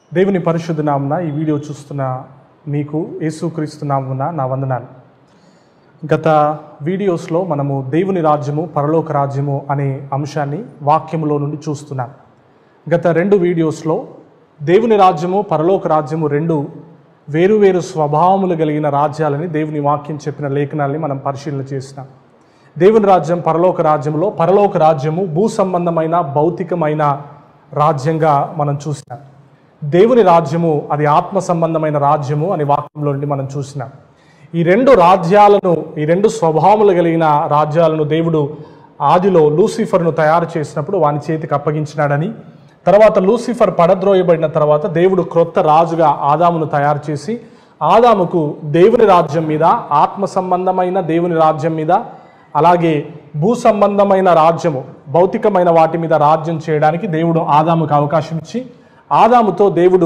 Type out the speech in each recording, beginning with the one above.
దేవుని పరిశుద్ధ నామున ఈ వీడియో చూస్తున్న మీకు యేసుక్రీస్తు నామున నా వందనాలు గత వీడియోస్లో మనము దేవుని రాజ్యము పరలోక రాజ్యము అనే అంశాన్ని వాక్యములో నుండి చూస్తున్నాం గత రెండు వీడియోస్లో దేవుని రాజ్యము పరలోక రాజ్యము రెండు వేరువేరు స్వభావములు కలిగిన రాజ్యాలని దేవుని వాక్యం చెప్పిన లేఖనాల్ని మనం పరిశీలన చేసినాం దేవుని రాజ్యం పరలోక రాజ్యంలో పరలోక రాజ్యము భూ సంబంధమైన భౌతికమైన రాజ్యంగా మనం చూసినాం దేవుని రాజ్యము అది ఆత్మ సంబంధమైన రాజ్యము అనే వాక్యంలో నుండి మనం చూసినాం ఈ రెండు రాజ్యాలను ఈ రెండు స్వభావములు కలిగిన రాజ్యాలను దేవుడు ఆదిలో లూసిఫర్ను తయారు చేసినప్పుడు వాని చేతికి అప్పగించినాడని తర్వాత లూసిఫర్ పడద్రోయబడిన తర్వాత దేవుడు క్రొత్త రాజుగా ఆదామును తయారు చేసి ఆదాముకు దేవుని రాజ్యం మీద ఆత్మ సంబంధమైన దేవుని రాజ్యం మీద అలాగే భూ సంబంధమైన రాజ్యము భౌతికమైన వాటి మీద రాజ్యం చేయడానికి దేవుడు ఆదాముకు అవకాశం ఇచ్చి ఆదాముతో దేవుడు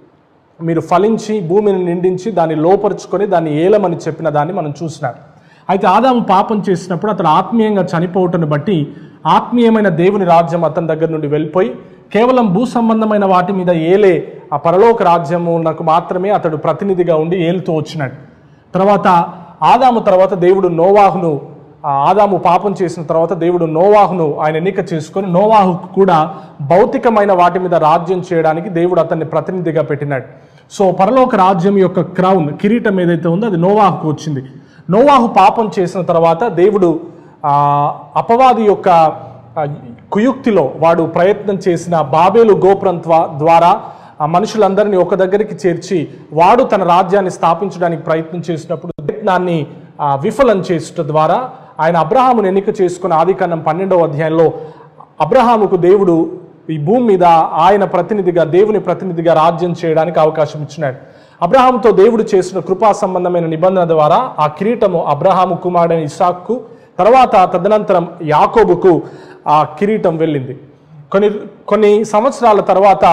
మీరు ఫలించి భూమిని నిండించి దాన్ని లోపరుచుకొని దాన్ని ఏలమని చెప్పిన దాన్ని మనం చూసినాం అయితే ఆదాము పాపం చేసినప్పుడు అతను ఆత్మీయంగా చనిపోవటను బట్టి ఆత్మీయమైన దేవుని రాజ్యం అతని దగ్గర నుండి వెళ్ళిపోయి కేవలం భూ సంబంధమైన వాటి మీద ఏలే ఆ పరలోక రాజ్యమునకు మాత్రమే అతడు ప్రతినిధిగా ఉండి ఏలుతూ వచ్చినాడు తర్వాత ఆదాము తర్వాత దేవుడు నోవాహును ఆ ఆదాము పాపం చేసిన తర్వాత దేవుడు నోవాహును ఆయన ఎన్నిక చేసుకొని నోవాహుకు కూడా భౌతికమైన వాటి మీద రాజ్యం చేయడానికి దేవుడు అతన్ని ప్రతినిధిగా పెట్టినాడు సో పరలోక రాజ్యం యొక్క క్రౌన్ కిరీటం ఏదైతే ఉందో అది నోవాహుకు వచ్చింది నోవాహు పాపం చేసిన తర్వాత దేవుడు ఆ అపవాది యొక్క ఆ, కుయుక్తిలో వాడు ప్రయత్నం చేసిన బాబేలు గోపురం ద్వా- ద్వారా ఆ మనుషులందరినీ ఒక దగ్గరికి చేర్చి వాడు తన రాజ్యాన్ని స్థాపించడానికి ప్రయత్నం చేసినప్పుడు ప్రయత్నాన్ని ఆ, విఫలం చేసట ద్వారా ఆయన అబ్రహామును ఎన్నిక చేసుకున్న ఆదికాండం పన్నెండవ అధ్యాయంలో అబ్రహాముకు దేవుడు ఈ భూమి మీద ఆయన ప్రతినిధిగా దేవుని ప్రతినిధిగా రాజ్యం చేయడానికి అవకాశం ఇచ్చినాడు అబ్రహాముతో దేవుడు చేసిన కృపా సంబంధమైన నిబంధన ద్వారా ఆ కిరీటము అబ్రహాము కుమారుడైన ఇసాక్కు తర్వాత తదనంతరం యాకోబుకు ఆ కిరీటం వెళ్ళింది కొన్ని కొన్ని సంవత్సరాల తర్వాత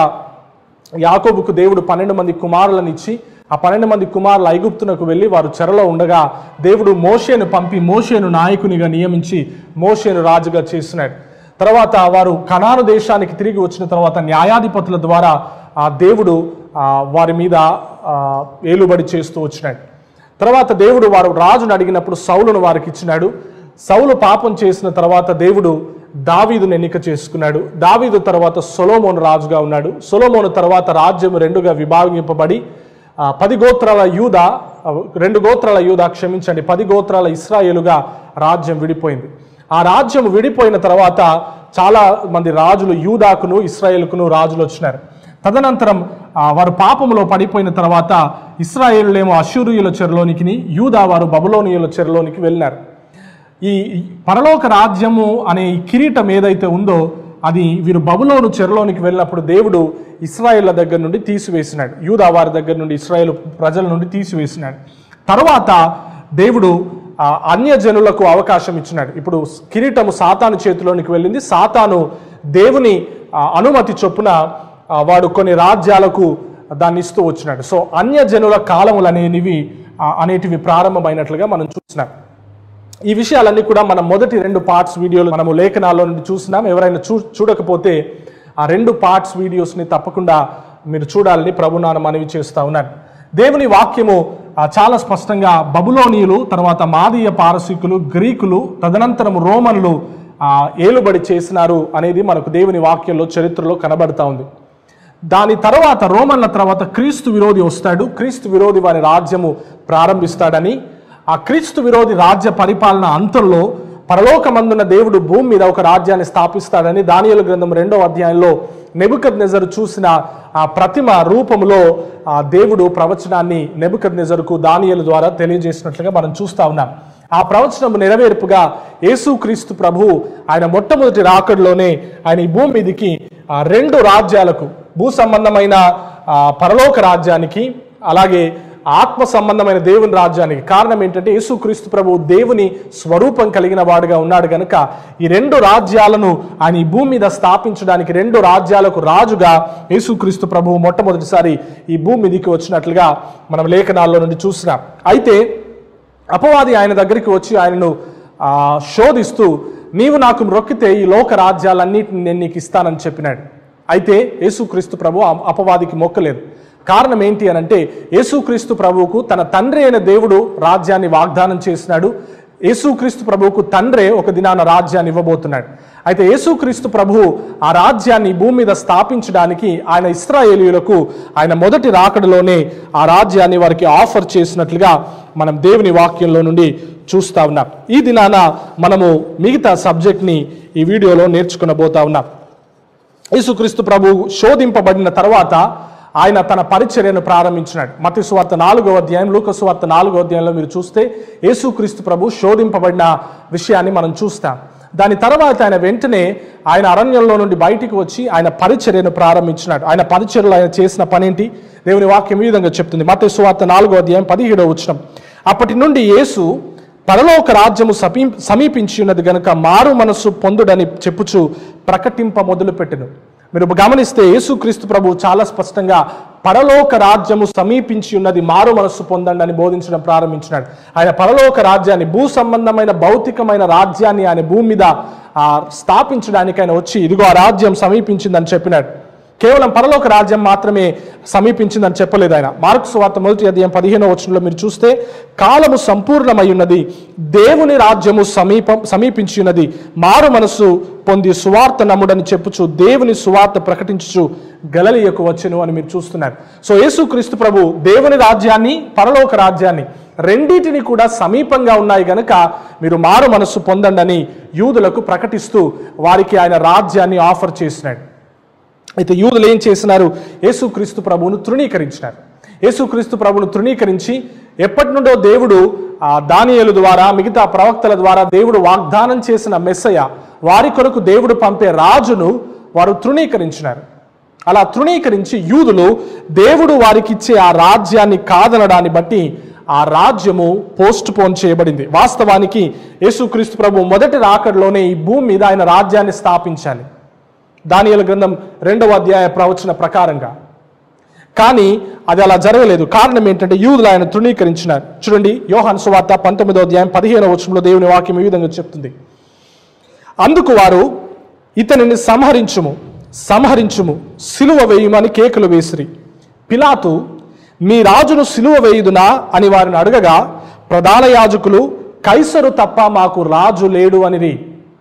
యాకోబుకు దేవుడు పన్నెండు మంది కుమారులను ఇచ్చి ఆ పన్నెండు మంది కుమారులు ఐగుప్తునకు వెళ్ళి వారు చెరలో ఉండగా దేవుడు మోషేను పంపి మోషేను నాయకునిగా నియమించి మోషేను రాజుగా చేసినాడు తర్వాత వారు కనాను దేశానికి తిరిగి వచ్చిన తర్వాత న్యాయాధిపతుల ద్వారా ఆ దేవుడు ఆ, వారి మీద ఆ, ఏలుబడి చేస్తూ వచ్చినాడు తర్వాత దేవుడు వారు రాజును అడిగినప్పుడు సౌలును వారికి ఇచ్చినాడు సౌలు పాపం చేసిన తర్వాత దేవుడు దావీదును ఎన్నిక చేసుకున్నాడు దావీదు తర్వాత సొలోమోను రాజుగా ఉన్నాడు సొలోమోను తర్వాత రాజ్యం రెండుగా విభాగింపబడి ఆ, పది గోత్రాల యూద ఆ, రెండు గోత్రాల యూద క్షమించండి పది గోత్రాల ఇస్రాయేలుగా రాజ్యం విడిపోయింది ఆ రాజ్యం విడిపోయిన తర్వాత చాలా మంది రాజులు యూదాకును ఇస్రాయేల్కును రాజులు వచ్చినారు తదనంతరం ఆ, వారు పాపములో పడిపోయిన తర్వాత ఇస్రాయేలులేమో అశూరియుల చెరలోనికి యూదా వారు బబులోనియుల చెరలోనికి వెళ్ళినారు ఈ ఈ పరలోక రాజ్యము అనే ఈ కిరీటం ఏదైతే ఉందో అది వీరు బబులోను చెరలోనికి వెళ్ళినప్పుడు దేవుడు ఇస్రాయేళ్ల దగ్గర నుండి తీసివేసినాడు యూదా వారి దగ్గర నుండి ఇస్రాయేల్ ప్రజల నుండి తీసివేసినాడు తర్వాత దేవుడు ఆ, అన్యజనులకు అవకాశం ఇచ్చినాడు ఇప్పుడు కిరీటము సాతాను చేతిలోనికి వెళ్ళింది సాతాను దేవుని ఆ, అనుమతి చొప్పున ఆ, వాడు కొన్ని రాజ్యాలకు దాన్ని ఇస్తూ వచ్చినాడు సో అన్యజనుల కాలములు అనేవి ఆ, అనేటివి ప్రారంభమైనట్లుగా మనం చూసినాం ఈ విషయాలన్నీ కూడా మనం మొదటి రెండు పార్ట్స్ వీడియోలు మనము లేఖనాల్లో నుండి చూసినాం ఎవరైనా చూ చూడకపోతే ఆ రెండు పార్ట్స్ వీడియోస్ని తప్పకుండా మీరు చూడాలని ప్రభు నాన్న మనవి చేస్తా ఉన్నాను దేవుని వాక్యము ఆ, చాలా స్పష్టంగా బబులోనియులు తర్వాత మాదీయ పారసీకులు గ్రీకులు తదనంతరం రోమన్లు ఆ, ఏలుబడి చేసినారు అనేది మనకు దేవుని వాక్యంలో చరిత్రలో కనబడతా ఉంది దాని తర్వాత రోమన్ల తర్వాత క్రీస్తు విరోధి వస్తాడు క్రీస్తు విరోధి వారి రాజ్యము ప్రారంభిస్తాడని ఆ క్రీస్తు విరోధి రాజ్య పరిపాలన అంతంలో పరలోకమందున్న దేవుడు భూమి మీద ఒక రాజ్యాన్ని స్థాపిస్తాడని దానియలు గ్రంథం రెండవ అధ్యాయంలో నెబుకద్ నెజరు చూసిన ఆ ప్రతిమ రూపములో ఆ దేవుడు ప్రవచనాన్ని నెబుకద్ నెజరుకు దానియలు ద్వారా తెలియజేసినట్లుగా మనం చూస్తా ఉన్నాం ఆ ప్రవచనం నెరవేర్పుగా యేసుక్రీస్తు ప్రభు ఆయన మొట్టమొదటి రాకడలోనే ఆయన ఈ భూమి మీదికి ఆ రెండు రాజ్యాలకు భూ సంబంధమైన ఆ, పరలోక రాజ్యానికి అలాగే ఆత్మ సంబంధమైన దేవుని రాజ్యానికి కారణం ఏంటంటే యేసుక్రీస్తు ప్రభు దేవుని స్వరూపం కలిగిన వాడుగా ఉన్నాడు గనుక ఈ రెండు రాజ్యాలను ఆయన ఈ భూమి మీద స్థాపించడానికి రెండు రాజ్యాలకు రాజుగా యేసుక్రీస్తు ప్రభు మొట్టమొదటిసారి ఈ భూమి మీదకి వచ్చినట్లుగా మనం లేఖనాల్లో నుండి చూసినాం అయితే అపవాది ఆయన దగ్గరికి వచ్చి ఆయనను ఆ, శోధిస్తూ నీవు నాకు మ్రొక్కితే ఈ లోక రాజ్యాలన్నిటిని నేను నీకు ఇస్తానని చెప్పినాడు అయితే యేసుక్రీస్తు ప్రభు ఆ అపవాదికి మొక్కలేదు కారణం ఏంటి అని అంటే యేసుక్రీస్తు ప్రభువుకు తన తండ్రి అయిన దేవుడు రాజ్యాన్ని వాగ్దానం చేసినాడు యేసుక్రీస్తు ప్రభువుకు తండ్రే ఒక దినాన రాజ్యాన్ని ఇవ్వబోతున్నాడు అయితే యేసుక్రీస్తు ప్రభువు ఆ రాజ్యాన్ని భూమి మీద స్థాపించడానికి ఆయన ఇస్రాయేలీయులకు ఆయన మొదటి రాకడలోనే ఆ రాజ్యాన్ని వారికి ఆఫర్ చేసినట్లుగా మనం దేవుని వాక్యంలో నుండి చూస్తా ఉన్నాం ఈ దినాన మనము మిగతా సబ్జెక్ట్ని ఈ వీడియోలో నేర్చుకునబోతా ఉన్నాం యేసుక్రీస్తు ప్రభు శోధింపబడిన తర్వాత ఆయన తన పరిచర్యను ప్రారంభించినాడు మతి సువార్త నాలుగో అధ్యాయం లూక సువార్త నాలుగో అధ్యాయంలో మీరు చూస్తే యేసుక్రీస్తు ప్రభు శోధింపబడిన విషయాన్ని మనం చూస్తాం దాని తర్వాత ఆయన వెంటనే ఆయన అరణ్యంలో నుండి బయటికి వచ్చి ఆయన పరిచర్యను ప్రారంభించినాడు ఆయన పరిచర్యలో ఆయన చేసిన పనేంటి దేవుని వాక్యం ఈ విధంగా చెప్తుంది మత సువార్త నాలుగో అధ్యాయం పదిహేడో వచ్చిన అప్పటి నుండి యేసు పరలోక రాజ్యము సమీ సమీపించి ఉన్నది గనుక మారు మనస్సు పొందుడని చెప్పుచు ప్రకటింప మొదలుపెట్టెను మీరు గమనిస్తే యేసుక్రీస్తు ప్రభు చాలా స్పష్టంగా పరలోక రాజ్యము సమీపించి ఉన్నది మారు మనస్సు పొందండి అని బోధించడం ప్రారంభించినాడు ఆయన పరలోక రాజ్యాన్ని భూ సంబంధమైన భౌతికమైన రాజ్యాన్ని ఆయన భూమి మీద ఆ, స్థాపించడానికి ఆయన వచ్చి ఇదిగో ఆ రాజ్యం సమీపించిందని చెప్పినాడు కేవలం పరలోక రాజ్యం మాత్రమే సమీపించిందని చెప్పలేదు ఆయన మార్క్స్ వార్త మొదటి అధ్యాయం పదిహేనో వచనంలో మీరు చూస్తే కాలము సంపూర్ణమై ఉన్నది దేవుని రాజ్యము సమీపం సమీపించి ఉన్నది మారు మనస్సు పొంది సువార్త నమ్ముడని చెప్పుచు దేవుని సువార్త ప్రకటించుచు గలలియకు వచ్చెను అని మీరు చూస్తున్నారు సో యేసుక్రీస్తు ప్రభు దేవుని రాజ్యాన్ని పరలోక రాజ్యాన్ని రెండింటిని కూడా సమీపంగా ఉన్నాయి గనుక మీరు మారు మనస్సు పొందండి అని యూదులకు ప్రకటిస్తూ వారికి ఆయన రాజ్యాన్ని ఆఫర్ చేసినాడు అయితే యూదులు ఏం చేసినారు యేసుక్రీస్తు ప్రభువును తృణీకరించినారు యేసుక్రీస్తు ప్రభువును తృణీకరించి ఎప్పటి నుండో దేవుడు ఆ దానియేలు ద్వారా మిగతా ప్రవక్తల ద్వారా దేవుడు వాగ్దానం చేసిన మెస్సయ వారి కొరకు దేవుడు పంపే రాజును వారు తృణీకరించినారు అలా తృణీకరించి యూదులు దేవుడు వారికి ఇచ్చే ఆ రాజ్యాన్ని కాదనడాన్ని బట్టి ఆ రాజ్యము పోస్ట్ పోన్ చేయబడింది వాస్తవానికి యేసుక్రీస్తు ప్రభు మొదటి రాకడలోనే ఈ భూమి మీద ఆయన రాజ్యాన్ని స్థాపించాలి దానియల గ్రంథం రెండవ అధ్యాయ ప్రవచన ప్రకారంగా కానీ అది అలా జరగలేదు కారణం ఏంటంటే యూదులు ఆయన తృణీకరించినారు చూడండి యోహాన్ సువార్త పంతొమ్మిదో అధ్యాయం పదిహేనవ వచనంలో దేవుని వాక్యం ఈ విధంగా చెప్తుంది అందుకు వారు ఇతనిని సంహరించుము సంహరించుము సిలువ వేయుమని కేకలు వేసిరి పిలాతు మీ రాజును సిలువ వేయుదునా అని వారిని అడగగా ప్రధాన యాజకులు కైసరు తప్ప మాకు రాజు లేడు అనిరి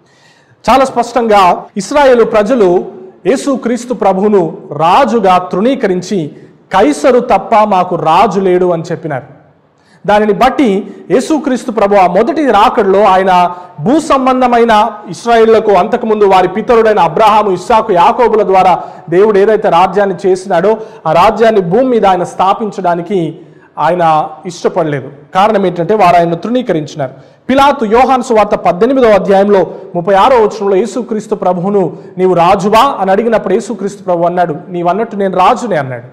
చాలా స్పష్టంగా ఇస్రాయేలు ప్రజలు యేసుక్రీస్తు ప్రభువును రాజుగా తృణీకరించి కైసరు తప్ప మాకు రాజు లేడు అని చెప్పినారు దానిని బట్టి యేసుక్రీస్తు ప్రభు ఆ మొదటి రాకడలో ఆయన భూ సంబంధమైన ఇస్రాయేళ్లకు అంతకుముందు వారి పితరుడైన అబ్రహాము ఇస్సాకు యాకోబుల ద్వారా దేవుడు ఏదైతే రాజ్యాన్ని చేసినాడో ఆ రాజ్యాన్ని భూమి మీద ఆయన స్థాపించడానికి ఆయన ఇష్టపడలేదు కారణం ఏంటంటే వారు ఆయన తృణీకరించినారు పిలాతు యోహాను సువార్త పద్దెనిమిదవ అధ్యాయంలో ముప్పై ఆరో వచనంలో యేసుక్రీస్తు ప్రభువును నీవు రాజువా అని అడిగినప్పుడు యేసుక్రీస్తు ప్రభు అన్నాడు నీవన్నట్టు నేను రాజునే అన్నాడు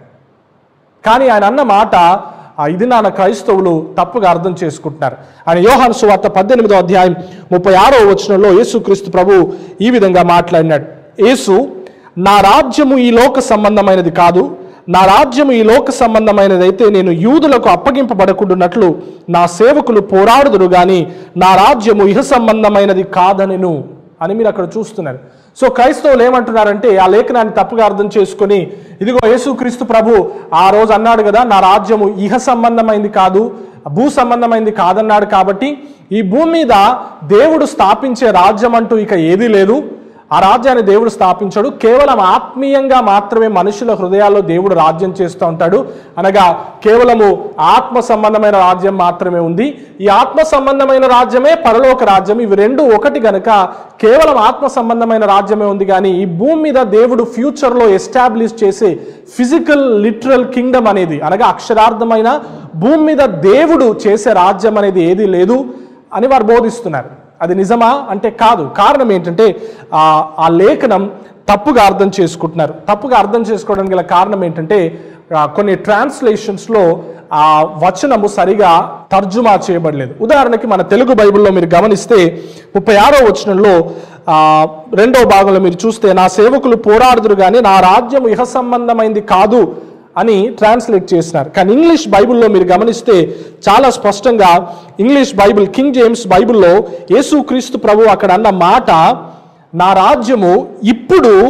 కానీ ఆయన అన్న మాట ఆ ఇది నాన్న క్రైస్తవులు తప్పుగా అర్థం చేసుకుంటున్నారు ఆయన యోహాను సువార్త పద్దెనిమిదో అధ్యాయం ముప్పై ఆరో వచనంలో యేసుక్రీస్తు ప్రభు ఈ విధంగా మాట్లాడినాడు యేసు నా రాజ్యము ఈ లోక సంబంధమైనది కాదు నా రాజ్యము ఈ లోక సంబంధమైనదైతే నేను యూదులకు అప్పగింపబడకుండానట్లు నా సేవకులు పోరాడుదురు గాని నా రాజ్యము ఇహ సంబంధమైనది కాదనెను అని మీరు అక్కడ చూస్తున్నారు సో క్రైస్తవులు ఏమంటున్నారంటే ఆ లేఖనాన్ని తప్పుగా అర్థం చేసుకొని ఇదిగో యేసుక్రీస్తు ప్రభు ఆ రోజు అన్నాడు కదా నా రాజ్యము ఇహ సంబంధమైంది కాదు భూ సంబంధమైంది కాదన్నాడు కాబట్టి ఈ భూమి మీద దేవుడు స్థాపించే రాజ్యం అంటూ ఇక ఏదీ లేదు ఆ రాజ్యాన్ని దేవుడు స్థాపించాడు కేవలం ఆత్మీయంగా మాత్రమే మనుషుల హృదయాల్లో దేవుడు రాజ్యం చేస్తూ ఉంటాడు అనగా కేవలము ఆత్మ సంబంధమైన రాజ్యం మాత్రమే ఉంది ఈ ఆత్మ సంబంధమైన రాజ్యమే పరలోక రాజ్యం ఇవి రెండు ఒకటి గనక కేవలం ఆత్మ సంబంధమైన రాజ్యమే ఉంది కానీ ఈ భూమి మీద దేవుడు ఫ్యూచర్లో ఎస్టాబ్లిష్ చేసే ఫిజికల్ లిటరల్ కింగ్డమ్ అనేది అనగా అక్షరార్థమైన భూమి మీద దేవుడు చేసే రాజ్యం అనేది ఏదీ లేదు అని వారు బోధిస్తున్నారు అది నిజమా అంటే కాదు కారణం ఏంటంటే ఆ ఆ లేఖనం తప్పుగా అర్థం చేసుకుంటున్నారు తప్పుగా అర్థం చేసుకోవడానికి గల కారణం ఏంటంటే ఆ, కొన్ని ట్రాన్స్లేషన్స్లో ఆ వచనము సరిగా తర్జుమా చేయబడలేదు ఉదాహరణకి మన తెలుగు బైబిల్లో మీరు గమనిస్తే ముప్పై ఆరో వచనంలో ఆ, రెండో భాగంలో మీరు చూస్తే నా సేవకులు పోరాడుదురు కానీ నా రాజ్యం ఇహ సంబంధమైంది కాదు అని ట్రాన్స్లేట్ చేసినారు కానీ ఇంగ్లీష్ బైబిల్లో మీరు గమనిస్తే చాలా స్పష్టంగా ఇంగ్లీష్ బైబిల్ కింగ్ జేమ్స్ బైబిల్లో యేసుక్రీస్తు ప్రభు అక్కడ అన్న మాట నా రాజ్యము ఇప్పుడు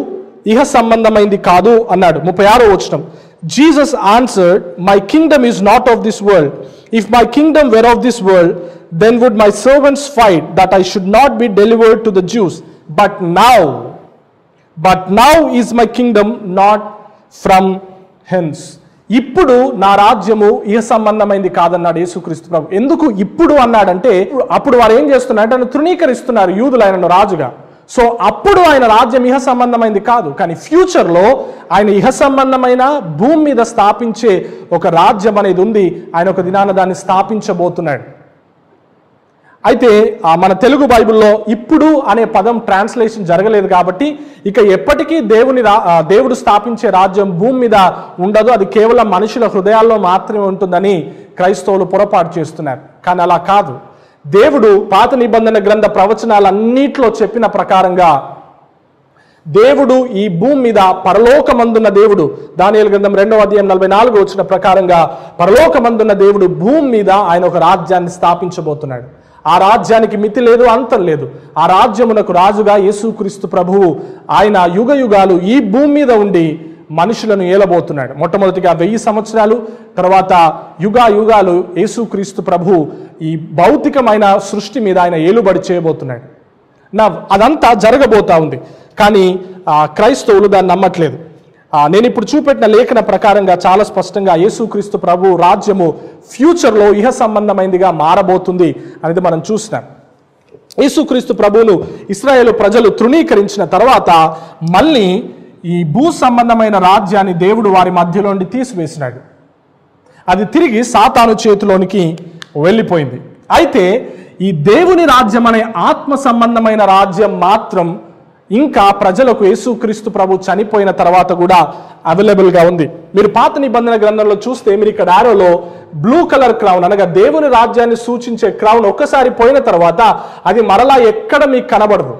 ఇహ సంబంధమైంది కాదు అన్నాడు ముప్పై ఆరో వచనం Jesus answered my kingdom is not of this world if my kingdom were of this world then would my servants fight that I should not be delivered to the Jews but now but now is my kingdom not from hence ఇప్పుడు నా రాజ్యము ఇహ సంబంధమైంది కాదన్నాడు యేసుక్రీస్తు ప్రభు ఎందుకు ఇప్పుడు అన్నాడంటే అప్పుడు వారు ఏం చేస్తున్నారంటే ఆయన తృణీకరిస్తున్నారు యూదులు ఆయనను రాజుగా సో అప్పుడు ఆయన రాజ్యం ఇహ సంబంధమైంది కాదు కానీ ఫ్యూచర్లో ఆయన ఇహ సంబంధమైన భూమి మీద స్థాపించే ఒక రాజ్యం అనేది ఉంది ఆయన ఒక దినాన దాన్ని స్థాపించబోతున్నాడు అయితే ఆ మన తెలుగు బైబిల్లో ఇప్పుడు అనే పదం ట్రాన్స్లేషన్ జరగలేదు కాబట్టి ఇక ఎప్పటికీ దేవుని రా ఆ, దేవుడు స్థాపించే రాజ్యం భూమి మీద ఉండదు అది కేవలం మనుషుల హృదయాల్లో మాత్రమే ఉంటుందని క్రైస్తవులు పొరపాటు చేస్తున్నారు కానీ అలా కాదు దేవుడు పాత నిబంధన గ్రంథ ప్రవచనాలన్నిట్లో చెప్పిన ప్రకారంగా దేవుడు ఈ భూమి మీద పరలోకమందున్న దేవుడు దానియేలు గ్రంథం రెండవ అధ్యాయం నలభై నాలుగు వచ్చిన ప్రకారంగా పరలోకమందున్న దేవుడు భూమి మీద ఆయన ఒక రాజ్యాన్ని స్థాపించబోతున్నాడు ఆ రాజ్యానికి మితి లేదు అంతం లేదు ఆ రాజ్యమునకు రాజుగా యేసుక్రీస్తు ప్రభువు ఆయన యుగ యుగాలు ఈ భూమి మీద ఉండి మనుషులను ఏలబోతున్నాడు మొట్టమొదటిగా వెయ్యి సంవత్సరాలు తర్వాత యుగా యుగాలు యేసుక్రీస్తు ప్రభు ఈ భౌతికమైన సృష్టి మీద ఆయన ఏలుబడి చేయబోతున్నాడు నా అదంతా జరగబోతా ఉంది కానీ ఆ, క్రైస్తవులు దాన్ని నమ్మట్లేదు ఆ, నేను ఇప్పుడు చూపెట్టిన లేఖన ప్రకారంగా చాలా స్పష్టంగా యేసుక్రీస్తు ప్రభు రాజ్యము ఫ్యూచర్లో ఇహ సంబంధమైనదిగా మారబోతుంది అనేది మనం చూసినాం యేసుక్రీస్తు ప్రభువును ఇస్రాయేల్ ప్రజలు తృణీకరించిన తర్వాత మళ్ళీ ఈ భూ సంబంధమైన రాజ్యాన్ని దేవుడు వారి మధ్యలో నుండి తీసివేసినాడు అది తిరిగి సాతాను చేతిలోనికి వెళ్ళిపోయింది అయితే ఈ దేవుని రాజ్యం అనే ఆత్మ సంబంధమైన రాజ్యం మాత్రం ఇంకా ప్రజలకు యేసుక్రీస్తు ప్రభు చనిపోయిన తర్వాత కూడా అవైలబుల్గా ఉంది మీరు పాత నిబంధన గ్రంథంలో చూస్తే మీరు ఇక్కడ ఆరోలో బ్లూ కలర్ క్రౌన్ అనగా దేవుని రాజ్యాన్ని సూచించే క్రౌన్ ఒక్కసారి పోయిన తర్వాత అది మరలా ఎక్కడ మీకు కనబడదు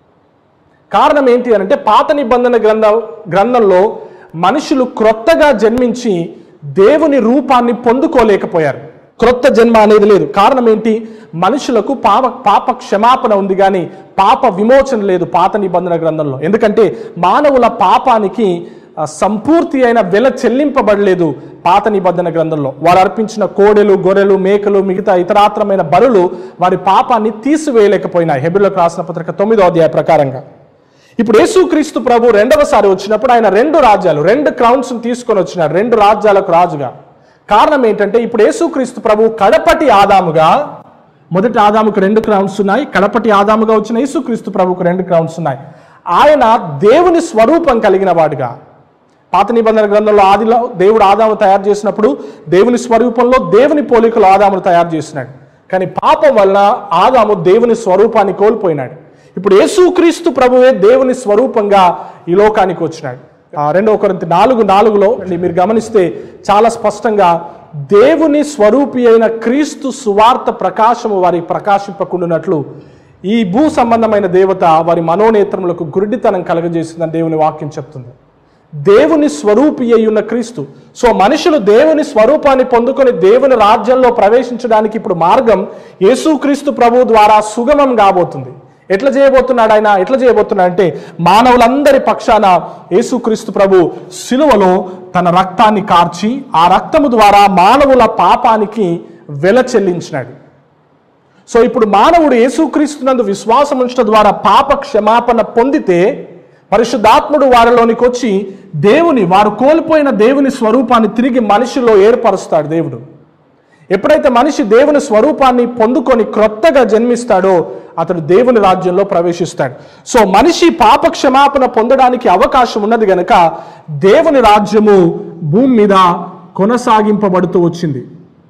కారణం ఏంటి అని అంటే పాత నిబంధన గ్రంథ గ్రంథంలో మనుషులు క్రొత్తగా జన్మించి దేవుని రూపాన్ని పొందుకోలేకపోయారు క్రొత్త జన్మ అనేది లేదు కారణం ఏంటి మనుషులకు పాప పాప క్షమాపణ ఉంది కానీ పాప విమోచన లేదు పాత నిబంధన గ్రంథంలో ఎందుకంటే మానవుల పాపానికి ఆ, సంపూర్తి అయిన వెల చెల్లింపబడలేదు పాత నిబంధన గ్రంథంలో వారు అర్పించిన కోడెలు గొర్రెలు మేకలు మిగతా ఇతరాత్రమైన బలులు వారి పాపాన్ని తీసివేయలేకపోయినాయి హెబిలకు రాసిన పత్రిక తొమ్మిదో అధ్యాయ ప్రకారంగా ఇప్పుడు యేసుక్రీస్తు ప్రభు రెండవసారి వచ్చినప్పుడు ఆయన రెండు రాజ్యాలు రెండు క్రౌన్స్ తీసుకొని వచ్చినాడు రెండు రాజ్యాలకు రాజుగా కారణం ఏంటంటే ఇప్పుడు యేసుక్రీస్తు ప్రభు కడపటి ఆదాముగా మొదటి ఆదాముకు రెండు క్రౌన్స్ ఉన్నాయి కడపటి ఆదాముగా వచ్చిన యేసుక్రీస్తు ప్రభుకు రెండు క్రౌన్స్ ఉన్నాయి ఆయన దేవుని స్వరూపం కలిగిన వాడుగా పాత నిబంధన గ్రంథంలో ఆదిలో దేవుడు ఆదాము తయారు చేసినప్పుడు దేవుని స్వరూపంలో దేవుని పోలికలో ఆదామును తయారు చేసినాడు కానీ పాపం వలన ఆదాము దేవుని స్వరూపాన్ని కోల్పోయినాడు ఇప్పుడు యేసుక్రీస్తు ప్రభువే దేవుని స్వరూపంగా ఈ లోకానికి వచ్చినాడు ఆ రెండవ కొరింథీ నాలుగు నాలుగులో మీరు గమనిస్తే చాలా స్పష్టంగా దేవుని స్వరూపి అయిన క్రీస్తు సువార్త ప్రకాశము వారికి ప్రకాశింపకుండానట్లు ఈ భూ సంబంధమైన దేవత వారి మనోనేత్రములకు గురుడితనం కలగజేసిందని దేవుని వాక్యం చెప్తుంది దేవుని స్వరూపి అయి ఉన్న క్రీస్తు సో మనుషులు దేవుని స్వరూపాన్ని పొందుకొని దేవుని రాజ్యంలో ప్రవేశించడానికి ఇప్పుడు మార్గం యేసుక్రీస్తు ప్రభు ద్వారా సుగమం కాబోతుంది ఎట్లా చేయబోతున్నాడు ఆయన ఎట్లా చేయబోతున్నాడు అంటే మానవులందరి పక్షాన యేసుక్రీస్తు ప్రభు సిలువలో తన రక్తాన్ని కార్చి ఆ రక్తము ద్వారా మానవుల పాపానికి వెల చెల్లించినాడు సో ఇప్పుడు మానవుడు యేసుక్రీస్తునందు విశ్వాసం ఉంచడం ద్వారా పాప క్షమాపణ పొందితే పరిశుద్ధాత్ముడు వారిలోనికి వచ్చి దేవుని వారు కోల్పోయిన దేవుని స్వరూపాన్ని తిరిగి మనిషిలో ఏర్పరుస్తాడు దేవుడు ఎప్పుడైతే మనిషి దేవుని స్వరూపాన్ని పొందుకొని క్రొత్తగా జన్మిస్తాడో అతడు దేవుని రాజ్యంలో ప్రవేశిస్తాడు సో మనిషి పాప క్షమాపణ పొందడానికి అవకాశం ఉన్నది గనక దేవుని రాజ్యము భూమి మీద కొనసాగింపబడుతూ వచ్చింది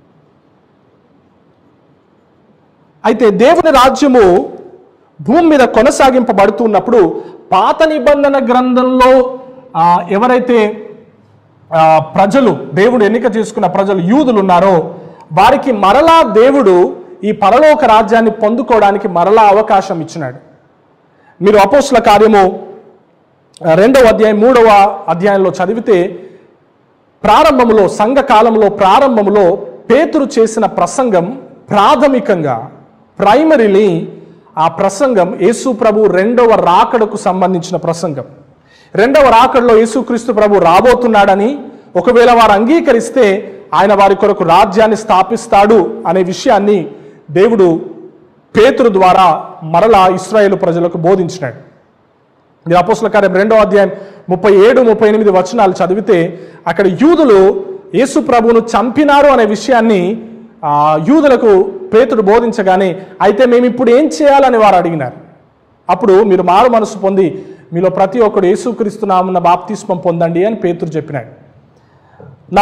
అయితే దేవుని రాజ్యము భూమి మీద కొనసాగింపబడుతున్నప్పుడు పాత నిబంధన గ్రంథంలో ఆ, ఎవరైతే ఆ, ప్రజలు దేవుడు ఎన్నిక చేసుకున్న ప్రజలు యూదులు ఉన్నారో వారికి మరలా దేవుడు ఈ పరలోక రాజ్యాన్ని పొందుకోవడానికి మరలా అవకాశం ఇచ్చినాడు మీరు అపోస్ల కార్యము ఆ, రెండవ అధ్యాయం మూడవ అధ్యాయంలో చదివితే ప్రారంభములో సంఘ కాలంలో ప్రారంభములో పేతురు చేసిన ప్రసంగం ప్రాథమికంగా ప్రైమరీలీ ఆ ప్రసంగం యేసు ప్రభు రెండవ రాకడకు సంబంధించిన ప్రసంగం రెండవ రాకడలో యేసుక్రీస్తు ప్రభు రాబోతున్నాడని ఒకవేళ వారు అంగీకరిస్తే ఆయన వారి కొరకు రాజ్యాన్ని స్థాపిస్తాడు అనే విషయాన్ని దేవుడు పేతురు ద్వారా మరలా ఇస్రాయేల్ ప్రజలకు బోధించినాడు మీరు అపోస్తుల కార్యం రెండో అధ్యాయం ముప్పై ఏడు ముప్పై ఎనిమిది వచనాలు చదివితే అక్కడ యూదులు యేసు ప్రభువును చంపినారు అనే విషయాన్ని ఆ, యూదులకు పేతుడు బోధించగానే అయితే మేము ఇప్పుడు ఏం చేయాలని వారు అడిగినారు అప్పుడు మీరు మారు మనసు పొంది మీలో ప్రతి ఒక్కడు యేసుక్రీస్తునామన్న బాప్తిస్మం పొందండి అని పేతురు చెప్పినాడు నా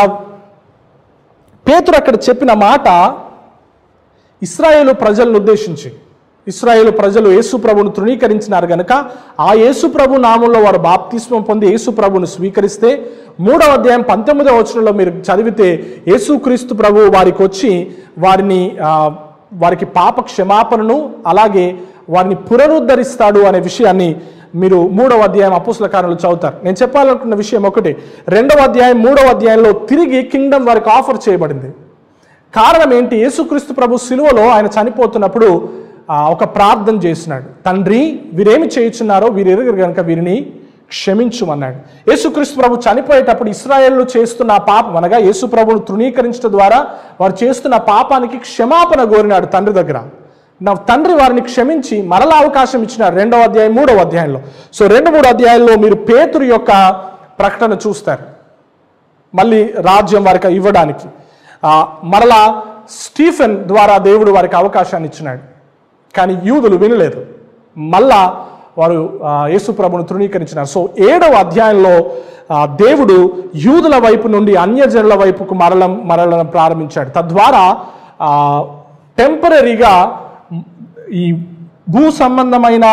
పేతురు అక్కడ చెప్పిన మాట ఇస్రాయేలు ప్రజలను ఉద్దేశించి ఇస్రాయేలు ప్రజలు యేసు ప్రభును తృణీకరించినారు గనుక ఆ యేసు ప్రభు నామంలో వారు బాప్తిస్మం పొంది యేసు ప్రభును స్వీకరిస్తే మూడవ అధ్యాయం పంతొమ్మిదవ వచనంలో మీరు చదివితే యేసుక్రీస్తు ప్రభు వారికి వచ్చి వారిని ఆ, వారికి పాప క్షమాపణను అలాగే వారిని పునరుద్ధరిస్తాడు అనే విషయాన్ని మీరు మూడవ అధ్యాయం అపుసుల కారణాలు చదువుతారు నేను చెప్పాలనుకున్న విషయం ఒకటి రెండవ అధ్యాయం మూడవ అధ్యాయంలో తిరిగి కింగ్డమ్ వారికి ఆఫర్ చేయబడింది కారణం ఏంటి యేసుక్రీస్తు ప్రభు సిలువలో ఆయన చనిపోతున్నప్పుడు ఆ, ఒక ప్రార్థన చేసినాడు తండ్రి వీరేమి చేయుచున్నారో వీరు ఎరుగరు కనుక వీరిని క్షమించుమన్నాడు యేసుక్రీస్తు ప్రభు చనిపోయేటప్పుడు ఇస్రాయేల్లో చేస్తున్న ఆ పాపం అనగా యేసు ప్రభును తృణీకరించడం ద్వారా వారు చేస్తున్న పాపానికి క్షమాపణ కోరినాడు తండ్రి దగ్గర నా తండ్రి వారిని క్షమించి మరలా అవకాశం ఇచ్చినాడు రెండవ అధ్యాయం మూడవ అధ్యాయంలో సో రెండు మూడు అధ్యాయంలో మీరు పేతురు యొక్క ప్రకటన చూస్తారు మళ్ళీ రాజ్యం వారికి ఇవ్వడానికి ఆ, మరలా స్టీఫెన్ ద్వారా దేవుడు వారికి అవకాశాన్ని ఇచ్చినాడు కానీ యూదులు వినలేదు మళ్ళా వారు ఆ, యేసు ప్రభును తృణీకరించినారు సో ఏడవ అధ్యాయంలో ఆ, దేవుడు యూదుల వైపు నుండి అన్యజనుల వైపుకు మరలం మరలడం ప్రారంభించాడు తద్వారా టెంపరీగా ఈ భూ సంబంధమైన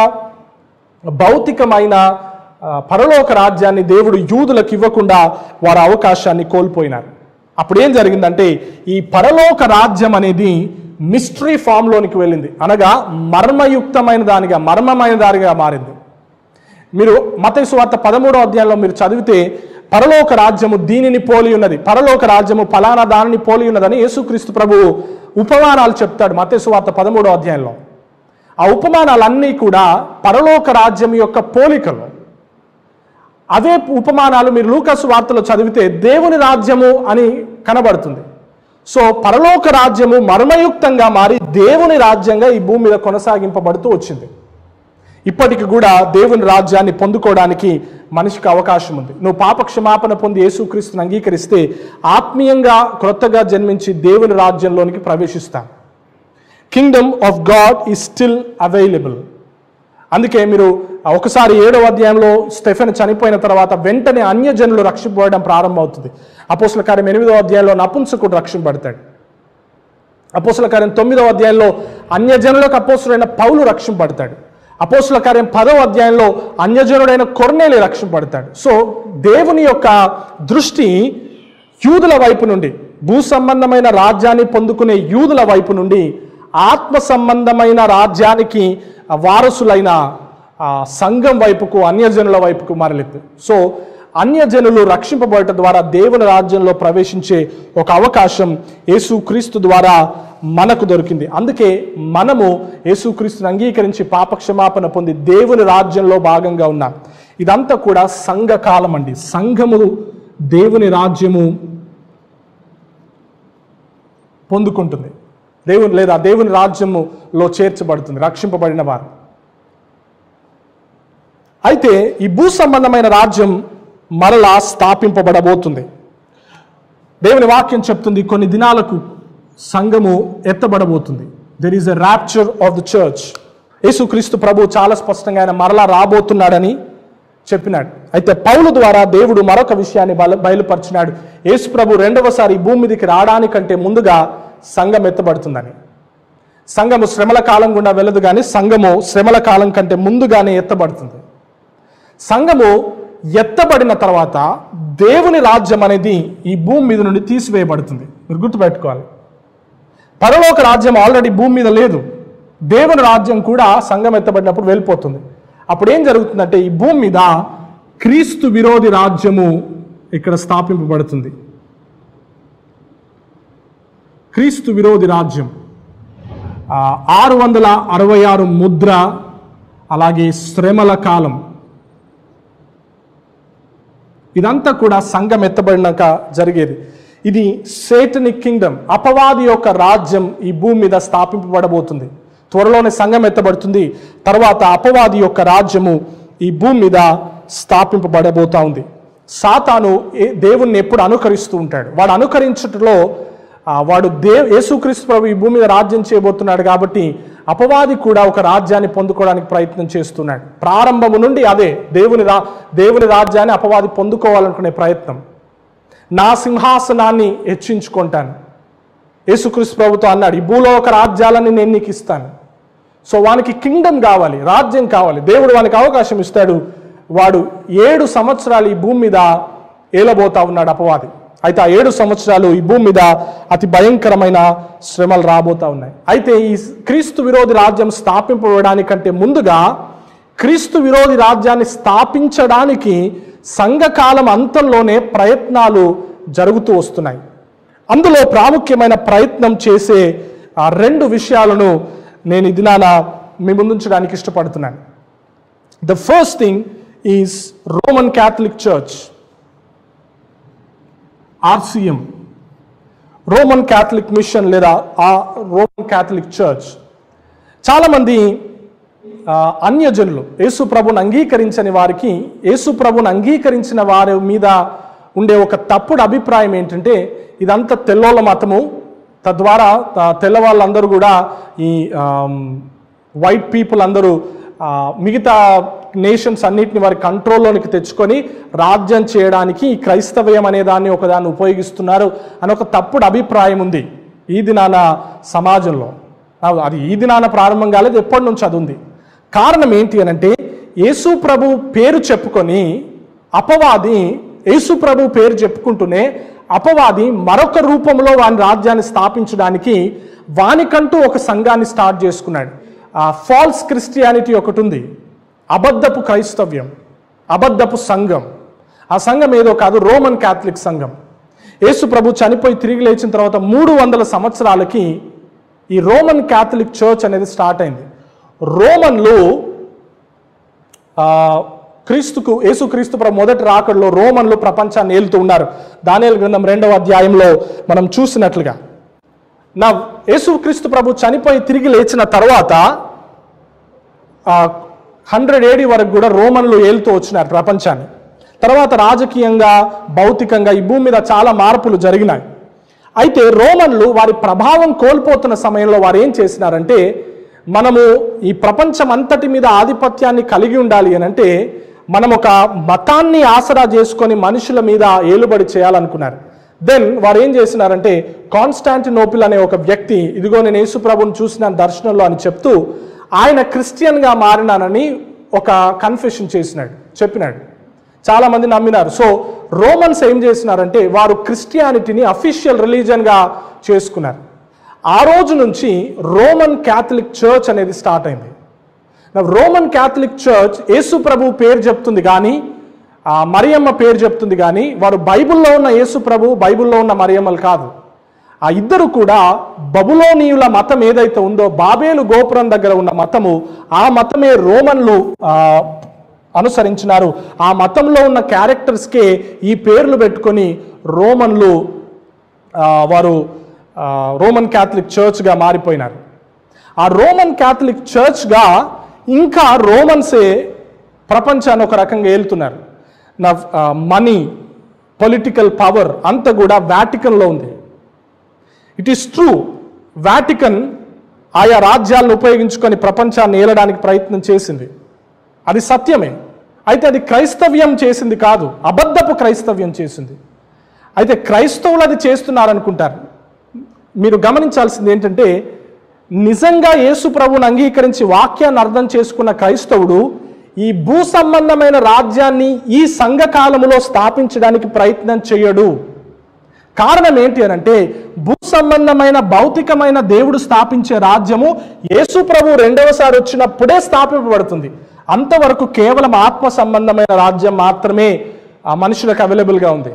భౌతికమైన ఆ, పరలోక రాజ్యాన్ని దేవుడు యూదులకు ఇవ్వకుండా వారి అవకాశాన్ని కోల్పోయినారు అప్పుడు ఏం జరిగిందంటే ఈ పరలోక రాజ్యం అనేది మిస్టరీ ఫామ్లోనికి వెళ్ళింది అనగా మర్మయుక్తమైన దానిగా మర్మమైన దానిగా మారింది మీరు మతైసు వార్త పదమూడో అధ్యాయంలో మీరు చదివితే పరలోక రాజ్యము దీనిని పోలి ఉన్నది పరలోక రాజ్యము ఫలానా దానిని పోలి ఉన్నదని యేసుక్రీస్తు ప్రభు ఉపమానాలు చెప్తాడు మతైసు వార్త పదమూడో అధ్యాయంలో ఆ ఉపమానాలన్నీ కూడా పరలోక రాజ్యం యొక్క పోలికలు అవే ఉపమానాలు మీరు లూకస్ వార్తలో చదివితే దేవుని రాజ్యము అని కనబడుతుంది సో పరలోక రాజ్యము మర్మయుక్తంగా మారి దేవుని రాజ్యంగా ఈ భూమి మీద కొనసాగింపబడుతూ వచ్చింది ఇప్పటికి కూడా దేవుని రాజ్యాన్ని పొందుకోవడానికి మనిషికి అవకాశం ఉంది నువ్వు పాప క్షమాపణ పొంది యేసుక్రీస్తుని అంగీకరిస్తే ఆత్మీయంగా క్రొత్తగా జన్మించి దేవుని రాజ్యంలోనికి ప్రవేశిస్తాం kingdom of God is still available అందుకే మీరు ఒకసారి ఏడవ అధ్యాయంలో స్టెఫెన్ చనిపోయిన తర్వాత వెంటనే అన్యజనులు రక్షింపబడడం ప్రారంభమవుతుంది అపోసల కార్యం ఎనిమిదవ అధ్యాయంలో నపుంసకుడు రక్షింపబడతాడు అపోసల కార్యం తొమ్మిదవ అధ్యాయంలో అన్యజనులకు అపోసులైన పౌలు రక్షింపబడతాడు అపోసుల కార్యం పదవ అధ్యాయంలో అన్యజనుడైన కొర్నేలి రక్షింపబడతాడు సో దేవుని యొక్క దృష్టి యూదుల వైపు నుండి భూ సంబంధమైన రాజ్యాన్ని పొందుకునే యూదుల వైపు నుండి ఆత్మ సంబంధమైన రాజ్యానికి వారసులైన ఆ, సంఘం వైపుకు అన్యజనుల వైపుకు మరలింది సో అన్యజనులు రక్షింపబడటం ద్వారా దేవుని రాజ్యంలో ప్రవేశించే ఒక అవకాశం యేసుక్రీస్తు ద్వారా మనకు దొరికింది అందుకే మనము యేసుక్రీస్తుని అంగీకరించి పాపక్షమాపణ పొంది దేవుని రాజ్యంలో భాగంగా ఉన్నాం ఇదంతా కూడా సంఘకాలం అండి సంఘము దేవుని రాజ్యము పొందుకుంటుంది దేవుని లేదా దేవుని రాజ్యములో చేర్చబడుతుంది రక్షింపబడిన వారు అయితే ఈ భూ సంబంధమైన రాజ్యం మరలా స్థాపింపబడబోతుంది దేవుని వాక్యం చెప్తుంది కొన్ని దినాలకు సంఘము ఎత్తబడబోతుంది there is a rapture of the church యేసుక్రీస్తు ప్రభు చాలా స్పష్టంగా ఆయన మరలా రాబోతున్నాడని చెప్పినాడు అయితే పౌలు ద్వారా దేవుడు మరొక విషయాన్ని బల బయలుపరిచినాడు యేసు ప్రభు రెండవసారి ఈ భూమి మీదకి రావడానికంటే ముందుగా సంఘం ఎత్తబడుతుందని సంఘము శ్రమల కాలం గుండా వెళ్ళదు కానీ సంఘము శ్రమల కాలం కంటే ముందుగానే ఎత్తబడుతుంది సంఘము ఎత్తబడిన తర్వాత దేవుని రాజ్యం అనేది ఈ భూమి మీద నుండి తీసివేయబడుతుంది మీరు గుర్తుపెట్టుకోవాలి పరలోక రాజ్యం ఆల్రెడీ భూమి మీద లేదు దేవుని రాజ్యం కూడా సంఘం ఎత్తబడినప్పుడు వెళ్ళిపోతుంది అప్పుడు ఏం జరుగుతుందంటే ఈ భూమి మీద క్రీస్తు విరోధి రాజ్యము ఇక్కడ స్థాపింపబడుతుంది క్రీస్తు విరోధి రాజ్యం ఆ, ఆరు వందల అరవై ఆరు ముద్ర అలాగే శ్రమల కాలం ఇదంతా కూడా సంఘం ఎత్తబడినాక జరిగేది ఇది సేటనిక్ కింగ్డమ్ అపవాది యొక్క రాజ్యం ఈ భూమి మీద స్థాపింపబడబోతుంది త్వరలోనే సంఘం ఎత్తబడుతుంది తర్వాత అపవాది యొక్క రాజ్యము ఈ భూమి మీద స్థాపింపబడబోతా ఉంది సాతాను ఏ- దేవుణ్ణి ఎప్పుడు అనుకరిస్తూ ఉంటాడు వాడు అనుకరించటంలో ఆ, వాడు దే యేసుక్రీస్తు ప్రభు ఈ భూమి మీద రాజ్యం చేయబోతున్నాడు కాబట్టి అపవాది కూడా ఒక రాజ్యాన్ని పొందుకోవడానికి ప్రయత్నం చేస్తున్నాడు ప్రారంభము నుండి అదే దేవుని రా దేవుని రాజ్యాన్ని అపవాది పొందుకోవాలనుకునే ప్రయత్నం నా సింహాసనాన్ని హెచ్చించుకుంటాను యేసుక్రీస్తు ప్రభుతో అన్నాడు ఈ భూలోక రాజ్యాలని నేను నీకు ఇస్తాను సో వానికి కింగ్డమ్ కావాలి రాజ్యం కావాలి దేవుడు వానికి అవకాశం ఇస్తాడు వాడు ఏడు సంవత్సరాలు ఈ భూమి మీద ఏలబోతా ఉన్నాడు అపవాది అయితే ఆ ఏడు సంవత్సరాలు ఈ భూమి మీద అతి భయంకరమైన శ్రమలు రాబోతా ఉన్నాయి అయితే ఈ క్రీస్తు విరోధి రాజ్యం స్థాపింపబడడానికంటే ముందుగా క్రీస్తు విరోధి రాజ్యాన్ని స్థాపించడానికి సంఘకాలం అంతంలోనే ప్రయత్నాలు జరుగుతూ వస్తున్నాయి అందులో ప్రాముఖ్యమైన ప్రయత్నం చేసే ఆ రెండు విషయాలను నేను ఇది నాన్న మీ ముందుంచడానికి ఇష్టపడుతున్నాను the first thing is Roman Catholic church RCM Roman Catholic mission లేదా ఆ రోమన్ క్యాథలిక్ చర్చ్ చాలామంది ఆ, అన్యజనులు యేసు ప్రభుని అంగీకరించని వారికి యేసు ప్రభుని అంగీకరించిన వారి మీద ఉండే ఒక తప్పుడు అభిప్రాయం ఏంటంటే ఇదంతా తెల్లోళ్ళ మతము తద్వారా త- తెల్ల వాళ్ళందరూ కూడా ఈ వైట్ పీపుల్ అందరూ ఆ, మిగతా నేషన్స్ అన్నిటిని వారి కంట్రోల్లోనికి తెచ్చుకొని రాజ్యం చేయడానికి ఈ క్రైస్తవ్యం అనే దాన్ని ఒకదాన్ని ఉపయోగిస్తున్నారు అని ఒక తప్పుడు అభిప్రాయం ఉంది ఈ దినాన సమాజంలో ఆ, అది ఈ దినాన ప్రారంభం కాలేదు ఎప్పటి నుంచి అది ఉంది కారణం ఏంటి అని అంటే యేసు ప్రభు పేరు చెప్పుకొని అపవాది యేసు ప్రభు పేరు చెప్పుకుంటూనే అపవాది మరొక రూపంలో వాని రాజ్యాన్ని స్థాపించడానికి వానికంటూ ఒక సంఘాన్ని స్టార్ట్ చేసుకున్నాడు ఆ ఫాల్స్ క్రిస్టియానిటీ ఒకటి ఉంది అబద్ధపు క్రైస్తవ్యం అబద్ధపు సంఘం ఆ సంఘం ఏదో కాదు రోమన్ క్యాథలిక్ సంఘం యేసు ప్రభు చనిపోయి తిరిగి లేచిన తర్వాత మూడు వందల సంవత్సరాలకి ఈ రోమన్ క్యాథలిక్ చర్చ్ అనేది స్టార్ట్ అయింది రోమన్లు ఆ, క్రీస్తుకు యేసు క్రీస్తు ప్రభు మొదటి రాకడలో రోమన్లు ప్రపంచాన్ని ఏలుతూ ఉన్నారు దానియేలు గ్రంథం రెండవ అధ్యాయంలో మనం చూసినట్లుగా నా యేసు క్రీస్తు ప్రభు చనిపోయి తిరిగి లేచిన తర్వాత హండ్రెడ్ ఏడి వరకు కూడా రోమన్లు ఏలుతూ వచ్చినారు ప్రపంచాన్ని తర్వాత రాజకీయంగా భౌతికంగా ఈ భూమి మీద చాలా మార్పులు జరిగినాయి అయితే రోమన్లు వారి ప్రభావం కోల్పోతున్న సమయంలో వారు ఏం చేసినారంటే మనము ఈ ప్రపంచం అంతటి మీద ఆధిపత్యాన్ని కలిగి ఉండాలి అని అంటే మనం ఒక మతాన్ని ఆసరా చేసుకొని మనుషుల మీద ఏలుబడి చేయాలనుకున్నారు దెన్ వారు ఏం చేసినారంటే కాన్స్టాంటినోపిల్ అనే ఒక వ్యక్తి ఇదిగో నేను యేసు ప్రభుని చూసిన దర్శనంలో అని చెప్తూ ఆయన క్రిస్టియన్గా మారినానని ఒక కన్ఫెషన్ చేసినాడు చెప్పినాడు చాలా మంది నమ్మినారు సో రోమన్స్ ఏం చేసినారంటే వారు క్రిస్టియానిటీని అఫీషియల్ రిలీజన్గా చేసుకున్నారు ఆ రోజు నుంచి రోమన్ క్యాథలిక్ చర్చ్ అనేది స్టార్ట్ అయింది రోమన్ క్యాథలిక్ చర్చ్ యేసు ప్రభు పేరు చెప్తుంది కానీ ఆ మరియమ్మ పేరు చెప్తుంది కానీ వారు బైబిల్లో ఉన్న యేసు ప్రభు బైబిల్లో ఉన్న మరియమ్మలు కాదు ఆ ఇద్దరు కూడా బబులోనీయుల మతం ఏదైతే ఉందో బాబేలు గోపురం దగ్గర ఉన్న మతము ఆ మతమే రోమన్లు ఆ, అనుసరించినారు ఆ మతంలో ఉన్న క్యారెక్టర్స్కే ఈ పేర్లు పెట్టుకొని రోమన్లు ఆ, వారు ఆ, రోమన్ క్యాథలిక్ చర్చ్గా మారిపోయినారు ఆ రోమన్ క్యాథలిక్ చర్చ్గా ఇంకా రోమన్సే ప్రపంచాన్ని ఒక రకంగా ఏలుతున్నారు నా మనీ పొలిటికల్ పవర్ అంతా కూడా వాటికన్లో ఉంది ఇట్ ఈస్ ట్రూ వాటికన్ ఆయా రాజ్యాలను ఉపయోగించుకొని ప్రపంచాన్ని ఏలడానికి ప్రయత్నం చేసింది అది సత్యమే అయితే అది క్రైస్తవ్యం చేసింది కాదు అబద్ధపు క్రైస్తవ్యం చేసింది అయితే క్రైస్తవులు అది చేస్తున్నారనుకుంటారు మీరు గమనించాల్సింది ఏంటంటే నిజంగా యేసు ప్రభువుని అంగీకరించి వాక్యాన్ని అర్థం చేసుకున్న క్రైస్తవుడు ఈ భూ సంబంధమైన రాజ్యాన్ని ఈ సంఘకాలములో స్థాపించడానికి ప్రయత్నం చేయడు కారణం ఏంటి అని అంటే భూ సంబంధమైన భౌతికమైన దేవుడు స్థాపించే రాజ్యము యేసు ప్రభు రెండవసారి వచ్చినప్పుడే స్థాపింపబడుతుంది అంతవరకు కేవలం ఆత్మ సంబంధమైన రాజ్యం మాత్రమే ఆ మనుషులకు అవైలబుల్గా ఉంది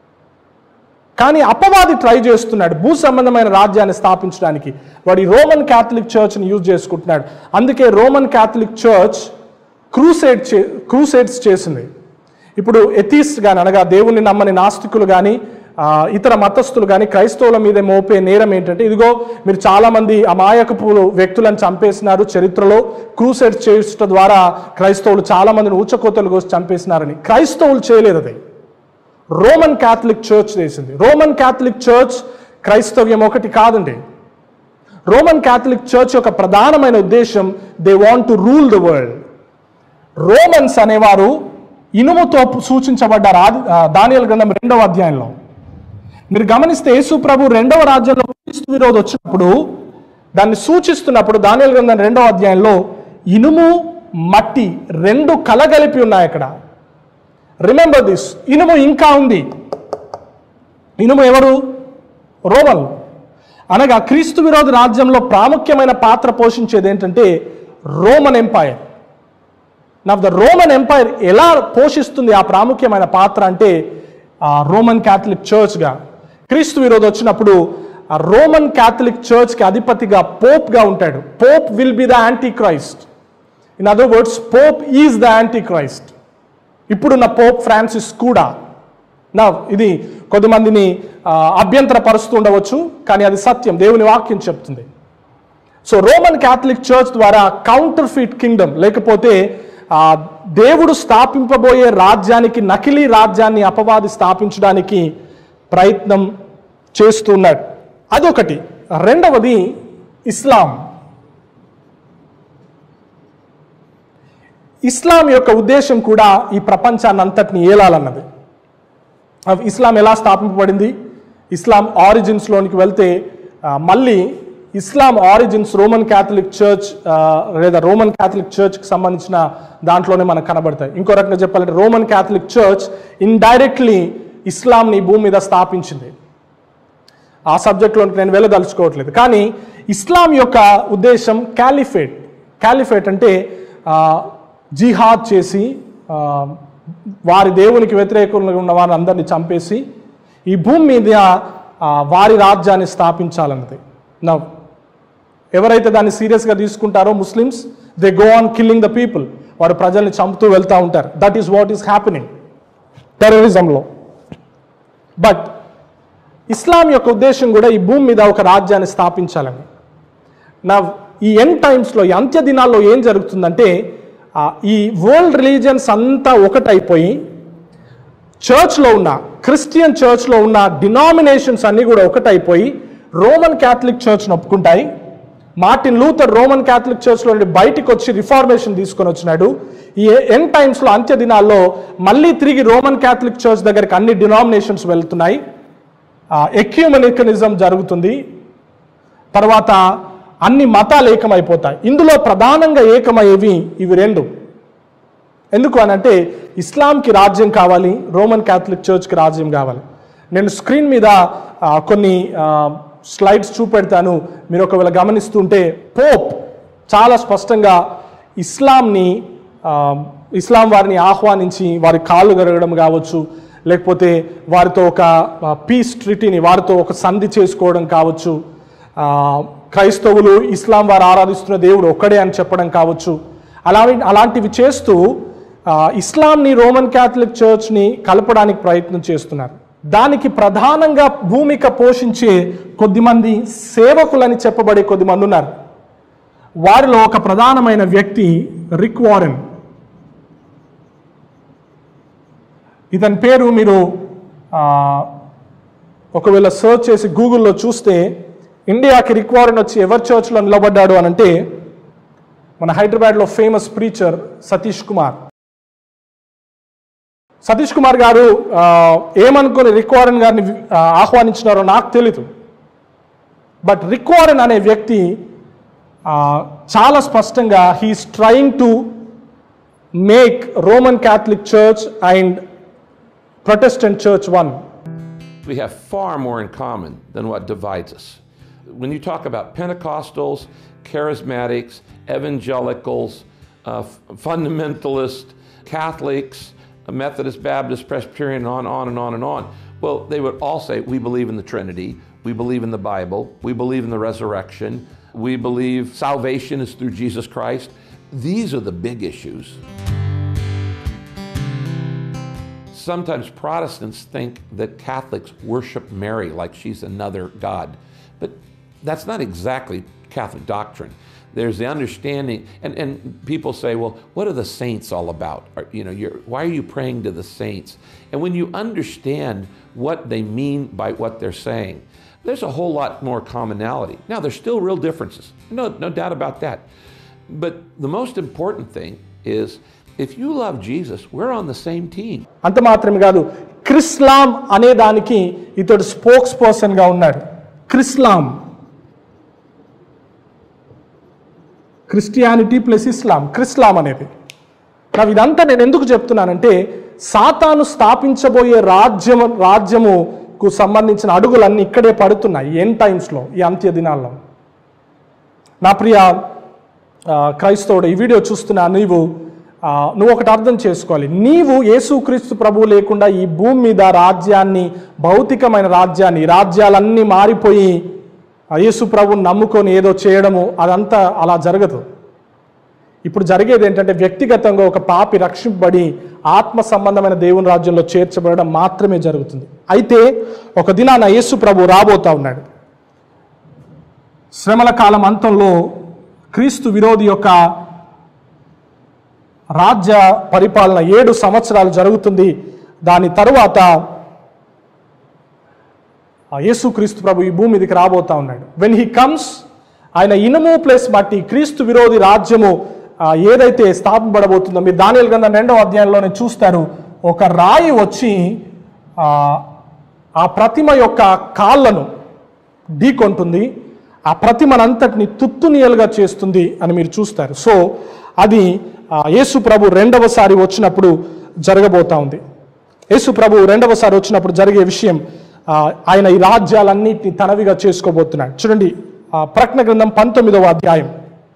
కానీ అపవాది ట్రై చేస్తున్నాడు భూ సంబంధమైన రాజ్యాన్ని స్థాపించడానికి వాడి రోమన్ క్యాథలిక్ చర్చ్ని యూజ్ చేసుకుంటున్నాడు అందుకే రోమన్ క్యాథలిక్ చర్చ్ క్రూసైడ్ చే క్రూసైడ్స్ చేసింది ఇప్పుడు ఎథీస్ట్ కానీ అనగా దేవుని నమ్మని నాస్తికులు కానీ ఆ, ఇతర మతస్థులు కానీ క్రైస్తవుల మీద మోపే నేరం ఏంటంటే ఇదిగో మీరు చాలామంది అమాయకపు వ్యక్తులను చంపేసినారు చరిత్రలో క్రూసెడ్ చేయడం ద్వారా క్రైస్తవులు చాలామందిని ఊచకోతలు కోసి చంపేసినారని క్రైస్తవులు చేయలేదు అది రోమన్ క్యాథలిక్ చర్చ్ చేసింది రోమన్ క్యాథలిక్ చర్చ్ క్రైస్తవ్యం ఒకటి కాదండి రోమన్ క్యాథలిక్ చర్చ్ యొక్క ప్రధానమైన ఉద్దేశం they want to rule the world Romans అనేవారు ఇనుముతో సూచించబడ్డారు ఆది ఆ, దానియేలు గ్రంథం రెండవ అధ్యాయంలో మీరు గమనిస్తే యేసు ప్రభు రెండవ రాజ్యంలో క్రీస్తు విరోధి వచ్చినప్పుడు దాన్ని సూచిస్తున్నప్పుడు దానియేలు గ్రంథం రెండవ అధ్యాయంలో ఇనుము మట్టి రెండు కలగలిపి ఉన్నాయి అక్కడ రిమెంబర్ దిస్ ఇనుము ఇంకా ఉంది ఇనుము ఎవరు రోమన్లు అనగా క్రీస్తు విరోధ రాజ్యంలో ప్రాముఖ్యమైన పాత్ర పోషించేది ఏంటంటే రోమన్ ఎంపైర్ నా ద రోమన్ ఎంపైర్ ఎలా పోషిస్తుంది ఆ ప్రాముఖ్యమైన పాత్ర అంటే ఆ రోమన్ క్యాథలిక్ చర్చ్గా క్రీస్తు విరోధి వచ్చినప్పుడు ఆ రోమన్ క్యాథలిక్ చర్చ్కి అధిపతిగా పోప్గా ఉంటాడు pope will be the antichrist in other words pope is the antichrist ఇప్పుడున్న పోప్ ఫ్రాన్సిస్ కూడా నా ఇది కొద్దిమందిని ఆ, అభ్యంతరపరుస్తూ ఉండవచ్చు కానీ అది సత్యం దేవుని వాక్యం చెప్తుంది సో రోమన్ క్యాథలిక్ చర్చ్ ద్వారా కౌంటర్ ఫీట్ కింగ్డమ్ లేకపోతే ఆ, దేవుడు స్థాపింపబోయే రాజ్యానికి నకిలీ రాజ్యాన్ని అపవాది స్థాపించడానికి ప్రయత్నం చేస్తున్నాడు అదొకటి రెండవది ఇస్లాం ఇస్లాం యొక్క ఉద్దేశం కూడా ఈ ప్రపంచాన్ని అంతటిని ఏలాలన్నది అవ్ ఇస్లాం ఎలా స్థాపింపబడింది ఇస్లాం ఆరిజిన్స్లోనికి వెళ్తే ఆ, మళ్ళీ Islam origins Roman Catholic church ఆ, లేదా రోమన్ క్యాథలిక్ చర్చ్కి సంబంధించిన దాంట్లోనే మనకు కనబడతాయి ఇంకో రకంగా చెప్పాలంటే రోమన్ క్యాథలిక్ చర్చ్ ఇండైరెక్ట్లీ ఇస్లాంని ఈ భూమి మీద స్థాపించింది ఆ సబ్జెక్ట్లోకి నేను వెళ్ళదలుచుకోవట్లేదు కానీ ఇస్లాం యొక్క ఉద్దేశం క్యాలిఫేట్ క్యాలిఫేట్ అంటే ఆ, జిహాద్ చేసి ఆ, వారి దేవునికి వ్యతిరేకంగా ఉన్న వారిని అందరినీ చంపేసి ఈ భూమి మీద ఆ, వారి రాజ్యాన్ని స్థాపించాలన్నది నా ఎవరైతే దాన్ని సీరియస్గా తీసుకుంటారో Muslims they go on killing the people వారు ప్రజల్ని చంపుతూ వెళ్తూ ఉంటారు that is what is happening టెర్రరిజంలో బట్ ఇస్లాం యొక్క ఉద్దేశం కూడా ఈ భూమి మీద ఒక రాజ్యాన్ని స్థాపించాలని నా ఈ ఎన్ టైమ్స్లో ఈ అంత్య దినాల్లో ఏం జరుగుతుందంటే ఆ, ఈ వరల్డ్ రిలీజియన్స్ అంతా ఒకటైపోయి చర్చ్లో ఉన్న క్రిస్టియన్ చర్చ్లో ఉన్న డినామినేషన్స్ అన్నీ కూడా ఒకటైపోయి రోమన్ క్యాథలిక్ చర్చ్ను ఒప్పుకుంటాయి మార్టిన్ లూథర్ రోమన్ క్యాథలిక్ చర్చ్లో నుండి బయటికి వచ్చి రిఫార్మేషన్ తీసుకొని వచ్చినాడు ఈ ఎన్ టైమ్స్లో అంత్య దినాల్లో మళ్ళీ తిరిగి రోమన్ క్యాథలిక్ చర్చ్ దగ్గరికి అన్ని డినామినేషన్స్ వెళ్తున్నాయి ఎక్యూమనికనిజం జరుగుతుంది తర్వాత అన్ని మతాలు ఏకమైపోతాయి ఇందులో ప్రధానంగా ఏకమయ్యేవి ఇవి రెండు ఎందుకు అని అంటే ఇస్లాంకి రాజ్యం కావాలి రోమన్ క్యాథలిక్ చర్చ్కి రాజ్యం కావాలి నేను స్క్రీన్ మీద ఆ, కొన్ని స్లైడ్స్ చూపెడతాను మీరు ఒకవేళ గమనిస్తుంటే పోప్ చాలా స్పష్టంగా ఇస్లాంని ఆ, ఇస్లాం వారిని ఆహ్వానించి వారి కాళ్ళు గరగడం కావచ్చు లేకపోతే వారితో ఒక పీస్ ట్రిటీని వారితో ఒక సంధి చేసుకోవడం కావచ్చు ఆ, క్రైస్తవులు ఇస్లాం వారు ఆరాధిస్తున్న దేవుడు ఒక్కడే అని చెప్పడం కావచ్చు అలా అలాంటివి చేస్తూ ఆ, ఇస్లాంని రోమన్ క్యాథలిక్ చర్చ్ని కలపడానికి ప్రయత్నం చేస్తున్నారు దానికి ప్రధానంగా భూమిక పోషించే కొద్దిమంది సేవకులని చెప్పబడే కొద్దిమంది ఉన్నారు వారిలో ఒక ప్రధానమైన వ్యక్తి రిక్ వారెన్ ఇతని పేరు మీరు ఆ, ఒకవేళ సర్చ్ చేసి గూగుల్లో చూస్తే ఇండియాకి రిక్ వారెన్ వచ్చి ఎవరి చర్చ్లో నిలబడ్డాడు అని అంటే మన హైదరాబాద్లో ఫేమస్ ప్రీచర్ సతీష్ కుమార్ సతీష్ కుమార్ గారు ఆ, ఏమనుకుని రిక్ వారెన్ గారిని ఆ, ఆహ్వానించినారో నాకు తెలీదు బట్ రిక్ వారెన్ అనే వ్యక్తి ఆ, చాలా స్పష్టంగా he's trying to make Roman Catholic church and Protestant church one We have far more in common than what divides us. When you talk about Pentecostals, charismatics, evangelicals, uh, f- fundamentalists, Catholics, Methodist, Baptist, Presbyterian, on, on and on and on, well, they would all say, We believe in the Trinity, we believe in the Bible, we believe in the resurrection, we believe salvation is through Jesus Christ. These are the big issues. sometimes Protestants think that Catholics worship Mary like she's another God. But that's not exactly Catholic doctrine. There's the understanding, and, and people say, well, what are the saints all about? Or, you know, you're, why are you praying to the saints? And when you understand what they mean by what they're saying, there's a whole lot more commonality. Now, there's still real differences, no, no doubt about that. But the most important thing is if you love Jesus, we're on the same team. అంత మాత్రమే కాదు క్రిస్లాం అనే దానికి ఇతడు spokes పర్సన్గా ఉన్నాడు క్రిస్లాం Christianity plus ఇస్లాం క్రిస్లాం అనేది నాకు ఇదంతా నేను ఎందుకు చెప్తున్నానంటే సాతాను స్థాపించబోయే రాజ్యం రాజ్యముకు సంబంధించిన అడుగులన్నీ ఇక్కడే పడుతున్నాయి ఎన్ టైమ్స్లో ఈ అంత్య దినాల్లో నా ప్రియ ఆ, క్రైస్తవుడు ఈ వీడియో చూస్తున్నా నీవు ఆ, నువ్వు ఒకటి అర్థం చేసుకోవాలి నీవు యేసుక్రీస్తు ప్రభువు లేకుండా ఈ భూమి మీద రాజ్యాన్ని భౌతికమైన రాజ్యాన్ని ఈ రాజ్యాలన్నీ మారిపోయి ఆ యేసు ప్రభువుని నమ్ముకొని ఏదో చేయడము అదంతా అలా జరగదు ఇప్పుడు జరిగేది ఏంటంటే వ్యక్తిగతంగా ఒక పాపి రక్షింపబడి ఆత్మ సంబంధమైన దేవుని రాజ్యంలో చేర్చబడడం మాత్రమే జరుగుతుంది అయితే ఒక దినాన యేసు ప్రభు రాబోతా ఉన్నాడు శ్రమల కాలం అంతంలో క్రీస్తు విరోధి యొక్క రాజ్య పరిపాలన ఏడు సంవత్సరాలు జరుగుతుంది దాని తరువాత ఆ యేసుక్రీస్తు ప్రభు ఈ భూమి మీదకి రాబోతా ఉన్నాడు వెన్ హీ కమ్స్ ఆయన ఇనుము ప్లస్ మట్టి క్రీస్తు విరోధి రాజ్యము ఆ, ఏదైతే స్థాపింపబడబోతుందో మీరు దానియల్ గ్రంథం రెండవ అధ్యాయంలోనే చూస్తారు ఒక రాయి వచ్చి ఆ, ఆ ప్రతిమ యొక్క కాళ్ళను ఢీకొంటుంది ఆ ప్రతిమనంతటిని తుత్తునియలుగా చేస్తుంది అని మీరు చూస్తారు సో అది ఆ, యేసు ప్రభు రెండవసారి వచ్చినప్పుడు జరగబోతా ఉంది యేసు ప్రభు రెండవసారి వచ్చినప్పుడు జరిగే విషయం ఆ, ఆయన ఈ రాజ్యాలన్నింటినీ తనవిగా చేసుకోబోతున్నాడు చూడండి ఆ, ప్రకటన గ్రంథం పంతొమ్మిదవ అధ్యాయం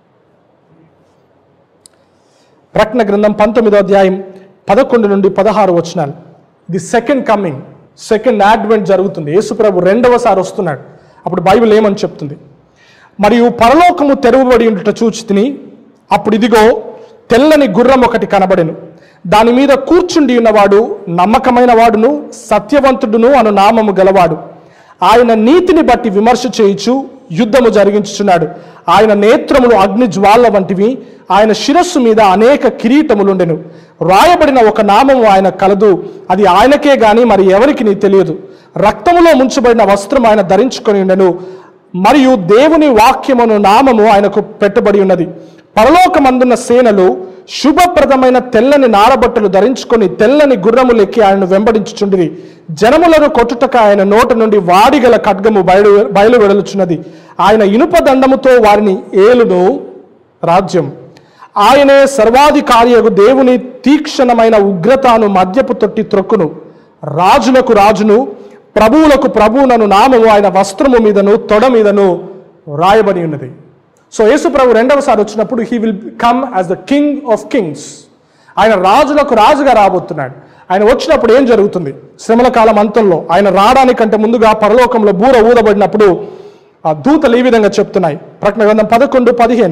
ప్రకటన గ్రంథం పంతొమ్మిదవ అధ్యాయం పదకొండు నుండి పదహారు వచనాలు ఇది సెకండ్ కమింగ్ సెకండ్ అడ్వెంట్ జరుగుతుంది యేసుప్రభు రెండవసారి వస్తున్నాడు అప్పుడు బైబిల్ ఏమని చెప్తుంది మరియు పరలోకము తెరవబడి ఉండుట చూచి తిని అప్పుడు ఇదిగో తెల్లని గుర్రం ఒకటి కనబడెను దాని మీద కూర్చుండి ఉన్నవాడు నమ్మకమైన వాడును సత్యవంతుడును అను నామము గలవాడు ఆయన నీతిని బట్టి విమర్శ చేయుచు యుద్ధము జరిగించుచున్నాడు ఆయన నేత్రములు అగ్ని జ్వాల వంటివి ఆయన శిరస్సు మీద అనేక కిరీటములుండెను రాయబడిన ఒక నామము ఆయన కలదు అది ఆయనకే గాని మరి ఎవరికి నీ తెలియదు రక్తములో ముంచబడిన వస్త్రం ఆయన ధరించుకొని ఉండెను మరియు దేవుని వాక్యమును నామము ఆయనకు పెట్టబడి ఉన్నది పరలోకమందున్న సేనలు శుభప్రదమైన తెల్లని నారబట్టలు ధరించుకొని తెల్లని గుర్రములెక్కి ఆయనను వెంబడించుచుండిరి జనములను కొట్టుటక ఆయన నోట నుండి వాడిగల ఖడ్గము బయలు బయలు వెడలుచున్నది ఆయన ఇనుప దండముతో వారిని ఏలును రాజ్యం ఆయనే సర్వాధికారియగు దేవుని తీక్షణమైన ఉగ్రతను మద్యపు తొట్టి త్రొక్కును రాజులకు రాజును ప్రభువులకు ప్రభువునను నామము ఆయన వస్త్రము మీదను తొడ మీదను రాయబడి ఉన్నది సో యేసు ప్రభు రెండవసారి వచ్చినప్పుడు he will come as the king of kings ఆయన రాజులకు రాజుగా రాబోతున్నాడు ఆయన వచ్చినప్పుడు ఏం జరుగుతుంది శ్రమల కాలం అంతంలో ఆయన రావడానికంటే ముందుగా పరలోకంలో బూర ఊదబడినప్పుడు ఆ దూతలు ఈ విధంగా చెప్తున్నాయి ప్రకటన గ్రంథం పదకొండు పదిహేను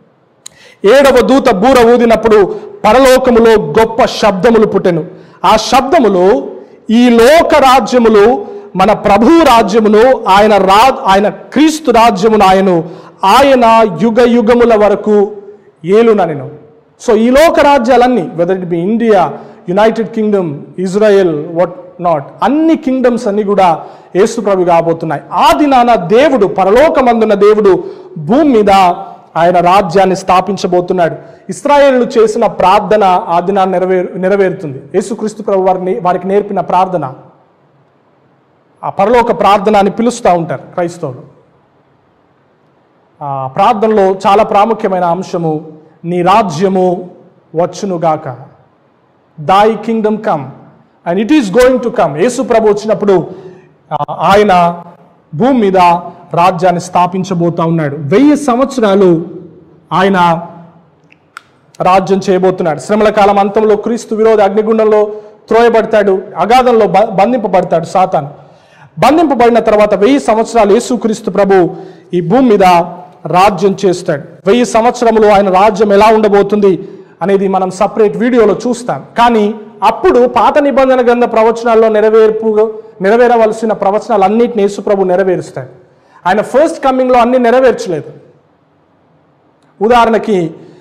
ఏడవ దూత బూర ఊదినప్పుడు పరలోకములో గొప్ప శబ్దములు పుట్టెను ఆ శబ్దములు ఈ లోక రాజ్యములు మన ప్రభు రాజ్యమును ఆయన రా ఆయన క్రీస్తు రాజ్యమును ఆయను ఆయన యుగ యుగముల వరకు ఏలుననెను సో ఈ లోక రాజ్యాలన్నీ whether it be India United Kingdom Israel what not అన్ని కింగ్డమ్స్ అన్ని కూడా యేసు ప్రభు కాబోతున్నాయి ఆ దినాన దేవుడు పరలోకమందున్న దేవుడు భూమి మీద ఆయన రాజ్యాన్ని స్థాపించబోతున్నాడు ఇస్రాయేళ్లు చేసిన ప్రార్థన ఆ దినాన్ని నెరవేరు నెరవేరుతుంది యేసుక్రీస్తు ప్రభు వారిని వారికి నేర్పిన ప్రార్థన ఆ పరలోక ప్రార్థన అని పిలుస్తూ ఉంటారు క్రైస్తవులు ఆ ప్రార్థనలో చాలా ప్రాముఖ్యమైన అంశము నీ రాజ్యము వచ్చునుగాక thy kingdom come and it is going to come యేసు ప్రభు వచ్చినప్పుడు ఆ, ఆయన భూమి మీద రాజ్యాన్ని స్థాపించబోతా ఉన్నాడు వెయ్యి సంవత్సరాలు ఆయన రాజ్యం చేయబోతున్నాడు శ్రమల కాలం అంతంలో క్రీస్తు విరోధ అగ్నిగుండంలో త్రోయబడతాడు అగాధంలో బ- బంధింపబడతాడు సాతాను బంధింపబడిన తర్వాత వెయ్యి సంవత్సరాలు యేసుక్రీస్తు ప్రభు ఈ భూమి మీద రాజ్యం చేస్తాడు వెయ్యి సంవత్సరములు ఆయన రాజ్యం ఎలా ఉండబోతుంది అనేది మనం సపరేట్ వీడియోలో చూస్తాం కానీ అప్పుడు పాత నిబంధన గ్రంథ ప్రవచనాల్లో నెరవేర్పు నెరవేరవలసిన ప్రవచనాలు అన్నిటిని యేసుప్రభు నెరవేరుస్తాడు ఆయన ఫస్ట్ కమింగ్లో అన్ని నెరవేర్చలేదు ఉదాహరణకి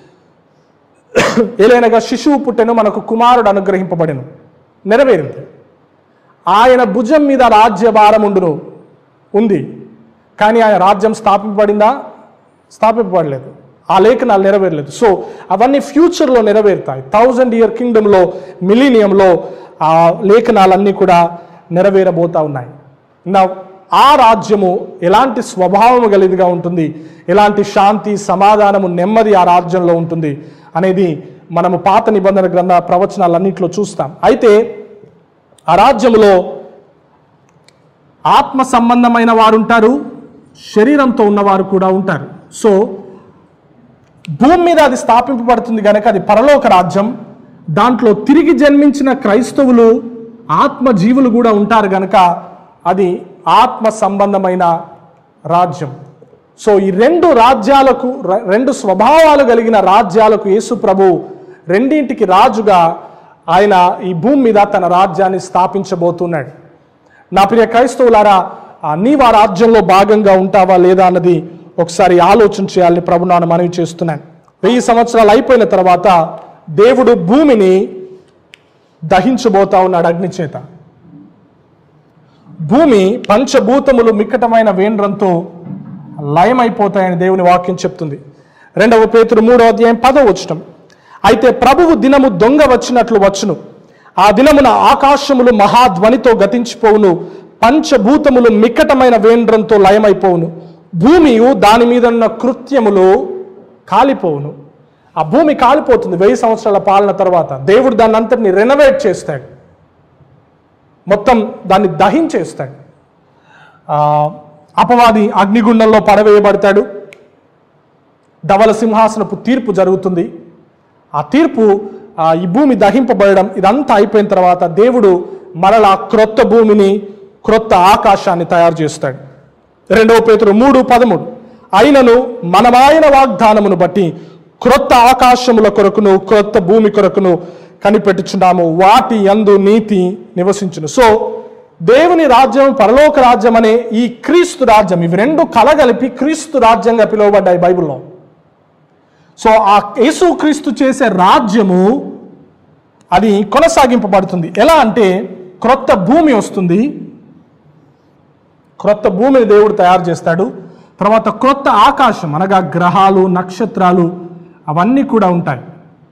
ఏలైనగా శిశువు పుట్టెను మనకు కుమారుడు అనుగ్రహింపబడెను నెరవేరింది ఆయన భుజం మీద రాజ్య భారం ఉండును ఉంది కానీ ఆయన రాజ్యం స్థాపింపబడిందా స్థాపింపబడలేదు ఆ లేఖనాలు నెరవేరలేదు సో అవన్నీ ఫ్యూచర్లో నెరవేరుతాయి థౌజండ్ ఇయర్ కింగ్డంలో మిలీనియంలో ఆ లేఖనాలన్నీ కూడా నెరవేరబోతా ఉన్నాయి నా ఆ రాజ్యము ఎలాంటి స్వభావము కలిగిగా ఉంటుంది ఎలాంటి శాంతి సమాధానము నెమ్మది ఆ రాజ్యంలో ఉంటుంది అనేది మనము పాత నిబంధన గ్రంథ ప్రవచనాలన్నింటిలో చూస్తాం అయితే ఆ రాజ్యములో ఆత్మ సంబంధమైన వారు ఉంటారు శరీరంతో ఉన్నవారు కూడా ఉంటారు సో భూమి మీద అది స్థాపింపబడుతుంది కనుక అది పరలోక రాజ్యం దాంట్లో తిరిగి జన్మించిన క్రైస్తవులు ఆత్మ జీవులు కూడా ఉంటారు కనుక అది ఆత్మ సంబంధమైన రాజ్యం సో ఈ రెండు రాజ్యాలకు ర- రెండు స్వభావాలు కలిగిన రాజ్యాలకు యేసు ప్రభు రెండింటికి రాజుగా ఆయన ఈ భూమి మీద తన రాజ్యాన్ని స్థాపించబోతున్నాడు నా ప్రియ క్రైస్తవులారా ఆ నీవు ఆ రాజ్యంలో భాగంగా ఉంటావా లేదా అన్నది ఒకసారి ఆలోచన చేయాలని ప్రభు నాన్న మనవి చేస్తున్నాను వెయ్యి సంవత్సరాలు అయిపోయిన తర్వాత దేవుడు భూమిని దహించబోతా ఉన్నాడు అగ్ని చేత భూమి పంచభూతములు మిక్కటమైన వేండ్రంతో లయమైపోతాయని దేవుని వాక్యం చెప్తుంది రెండవ పేతురు మూడో అధ్యాయం పదో వచ్చటం అయితే ప్రభువు దినము దొంగ వచ్చినట్లు వచ్చును ఆ దినమున ఆకాశములు మహాధ్వనితో గతించిపోవును పంచభూతములు మిక్కటమైన వేండ్రంతో లయమైపోవును భూమియు దాని మీద ఉన్న కృత్యములు కాలిపోవును ఆ భూమి కాలిపోతుంది వెయ్యి సంవత్సరాల పాలన తర్వాత దేవుడు దాన్ని అంతటిని రెనోవేట్ చేస్తాడు మొత్తం దాన్ని దహించేస్తాడు ఆ, అపవాది అగ్నిగుండంలో పడవేయబడతాడు ధవల సింహాసనపు తీర్పు జరుగుతుంది ఆ తీర్పు ఆ, ఈ భూమి దహింపబడడం ఇదంతా అయిపోయిన తర్వాత దేవుడు మరలా క్రొత్త భూమిని క్రొత్త ఆకాశాన్ని తయారు చేస్తాడు రెండవ పేతురు మూడు పదమూడు అయినను మనమాయన వాగ్దానమును బట్టి క్రొత్త ఆకాశముల కొరకును క్రొత్త భూమి కొరకును కనిపెట్టుచున్నాము వాటి యందు నీతి నివసించును సో దేవుని రాజ్యం పరలోక రాజ్యం అనే ఈ క్రీస్తు రాజ్యం ఇవి రెండు కలగలిపి క్రీస్తు రాజ్యంగా పిలువబడ్డాయి బైబిల్లో సో ఆ యేసుక్రీస్తు చేసే రాజ్యము అది కొనసాగింపబడుతుంది ఎలా అంటే క్రొత్త భూమి వస్తుంది క్రొత్త భూమిని దేవుడు తయారు చేస్తాడు తర్వాత క్రొత్త ఆకాశం అనగా గ్రహాలు నక్షత్రాలు అవన్నీ కూడా ఉంటాయి